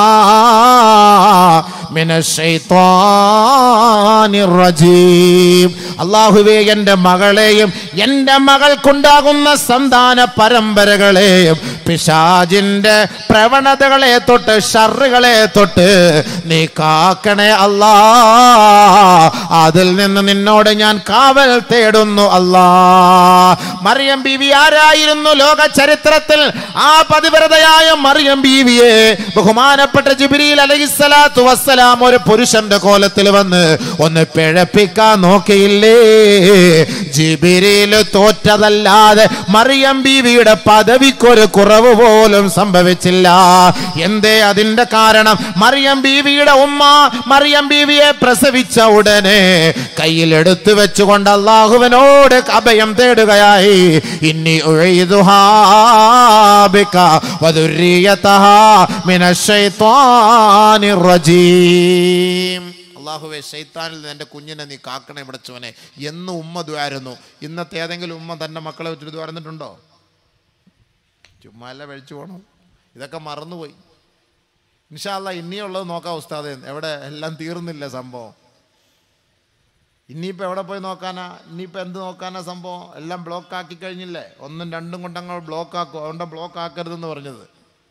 من الشيطان الرجيم അള്ളാഹുവേ എൻ്റെ മകളെയും എൻ്റെ മകൾക്കുണ്ടാകുന്ന സന്താന പരമ്പരകളെയും പിശാജിൻ്റെ പ്രവണതകളെ തൊട്ട് ഷറുകളെ തൊട്ട് നീ കാക്കണേ അല്ലാ അതിൽ നിന്ന് നിന്നോട് ഞാൻ കാവൽ തേടുന്നു അല്ലാ മറിയം ബീവി ആരായിരുന്നു ലോക ചരിത്രത്തിൽ ആ പതിവ്രതയായ മറിയം ബീവിയെ ബഹുമാനപ്പെട്ട ജിബിരിയിൽ അലഹിസ്സലാത്തു വസ്സലാം ഒരു പുരുഷന്റെ കോലത്തിൽ വന്ന് ഒന്ന് പിഴപ്പിക്കാൻ നോക്കിയില്ലേ ജിബിരിയിൽ തോറ്റതല്ലാതെ മറിയം ബീവിയുടെ പദവിക്കൊരു കുറവ് പോലും സംഭവിച്ചില്ല എന്തേ അതിന്റെ കാരണം മറിയം ബീവിയുടെ ഉമ്മ മറിയം ബീവിയെ പ്രസവിച്ച ഉടനെ കയ്യിൽ എടുത്തു വെച്ചുകൊണ്ട് അള്ളാഹുവിനോട് അഭയം തേടുകയായി ഇനി ഉഴയുതുഹാബിക വധുരീയതഹാ മിനശ്ശൈത്വാനിർ റജീം അള്ളാഹുവെ ഷെയ്ത്താനിൽ നിന്ന് എൻ്റെ കുഞ്ഞിനെ നീ കാക്കണേ പിടച്ചവനെ എന്ന് ഉമ്മ ദ്വാരുന്നു ഇന്നത്തെ ഏതെങ്കിലും ഉമ്മ തൻ്റെ മക്കളെ വെച്ചിട്ട് ദ്വാരുന്നിട്ടുണ്ടോ ചുമ്മാ അല്ല കഴിച്ചു പോകണം ഇതൊക്കെ മറന്നുപോയി ഇൻഷാല്ല ഇനിയുള്ളത് നോക്കാം ഉസ്താദ് എവിടെ എല്ലാം തീർന്നില്ല സംഭവം ഇനിയിപ്പോൾ എവിടെ പോയി നോക്കാനാ ഇനിയിപ്പോൾ എന്ത് നോക്കാനാ സംഭവം എല്ലാം ബ്ലോക്ക് ആക്കി കഴിഞ്ഞില്ലേ ഒന്നും രണ്ടും കൊണ്ടങ്ങൾ ബ്ലോക്ക് ആക്കും അതുകൊണ്ട് ബ്ലോക്ക് ആക്കരുതെന്ന് പറഞ്ഞത്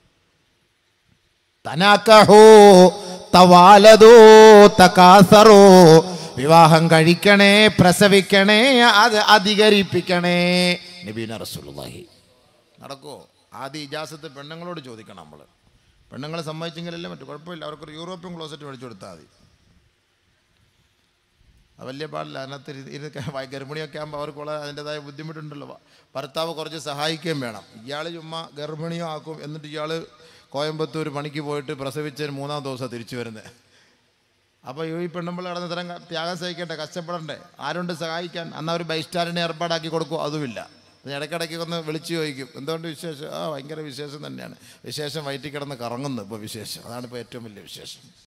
തനാക്കഹോ തവാലതോ തകാസറോ വിവാഹം കഴിക്കണേ പ്രസവിക്കണേ അത് അധികരിപ്പിക്കണേ നബീന റസൂലുള്ളാഹി നടക്കുമോ ആദ്യ ഇജാസത്ത് പെണ്ണുങ്ങളോട് ചോദിക്കണം നമ്മൾ പെണ്ണുങ്ങളെ സമ്മതിച്ചെങ്കിലല്ലേ മറ്റു കുഴപ്പമില്ല അവർക്കൊരു യൂറോപ്യൻ ക്ലോസറ്റ് മേടിച്ചു കൊടുത്താൽ മതി അത് വലിയ പാടില്ല അതിനകത്ത് ഇത് ഇതൊക്കെ വ- ഗർഭിണിയൊക്കെ ആകുമ്പോൾ അവർക്കുള്ള അതിൻ്റെതായ ബുദ്ധിമുട്ടുണ്ടല്ലോ ഭർത്താവ് കുറച്ച് സഹായിക്കുകയും വേണം ഇയാൾ ചുമ്മാ ഗർഭിണിയോ ആക്കും എന്നിട്ട് ഇയാൾ കോയമ്പത്തൂർ പണിക്ക് പോയിട്ട് പ്രസവിച്ചതിന് മൂന്നാം ദിവസം തിരിച്ചു വരുന്നത് അപ്പോൾ ഈ പെണ്ണുമ്പോൾ കടന്ന് ഇത്തരം ക- ത്യാഗം സഹിക്കട്ടെ കഷ്ടപ്പെടണ്ടേ ആരുണ്ട് സഹായിക്കാൻ എന്നാൽ ഒരു ബൈസ്റ്റാൻഡിനെ ഏർപ്പാടാക്കി കൊടുക്കും അതുമില്ല അത് ഇടയ്ക്കിടയ്ക്ക് ഒന്ന് വിളിച്ചു ചോദിക്കും എന്തുകൊണ്ട് വിശേഷം ആ ഭയങ്കര വിശേഷം തന്നെയാണ് വിശേഷം വയറ്റിൽ കിടന്ന് കറങ്ങുന്നു ഇപ്പോൾ വിശേഷം അതാണ് ഇപ്പോൾ ഏറ്റവും വലിയ വിശേഷം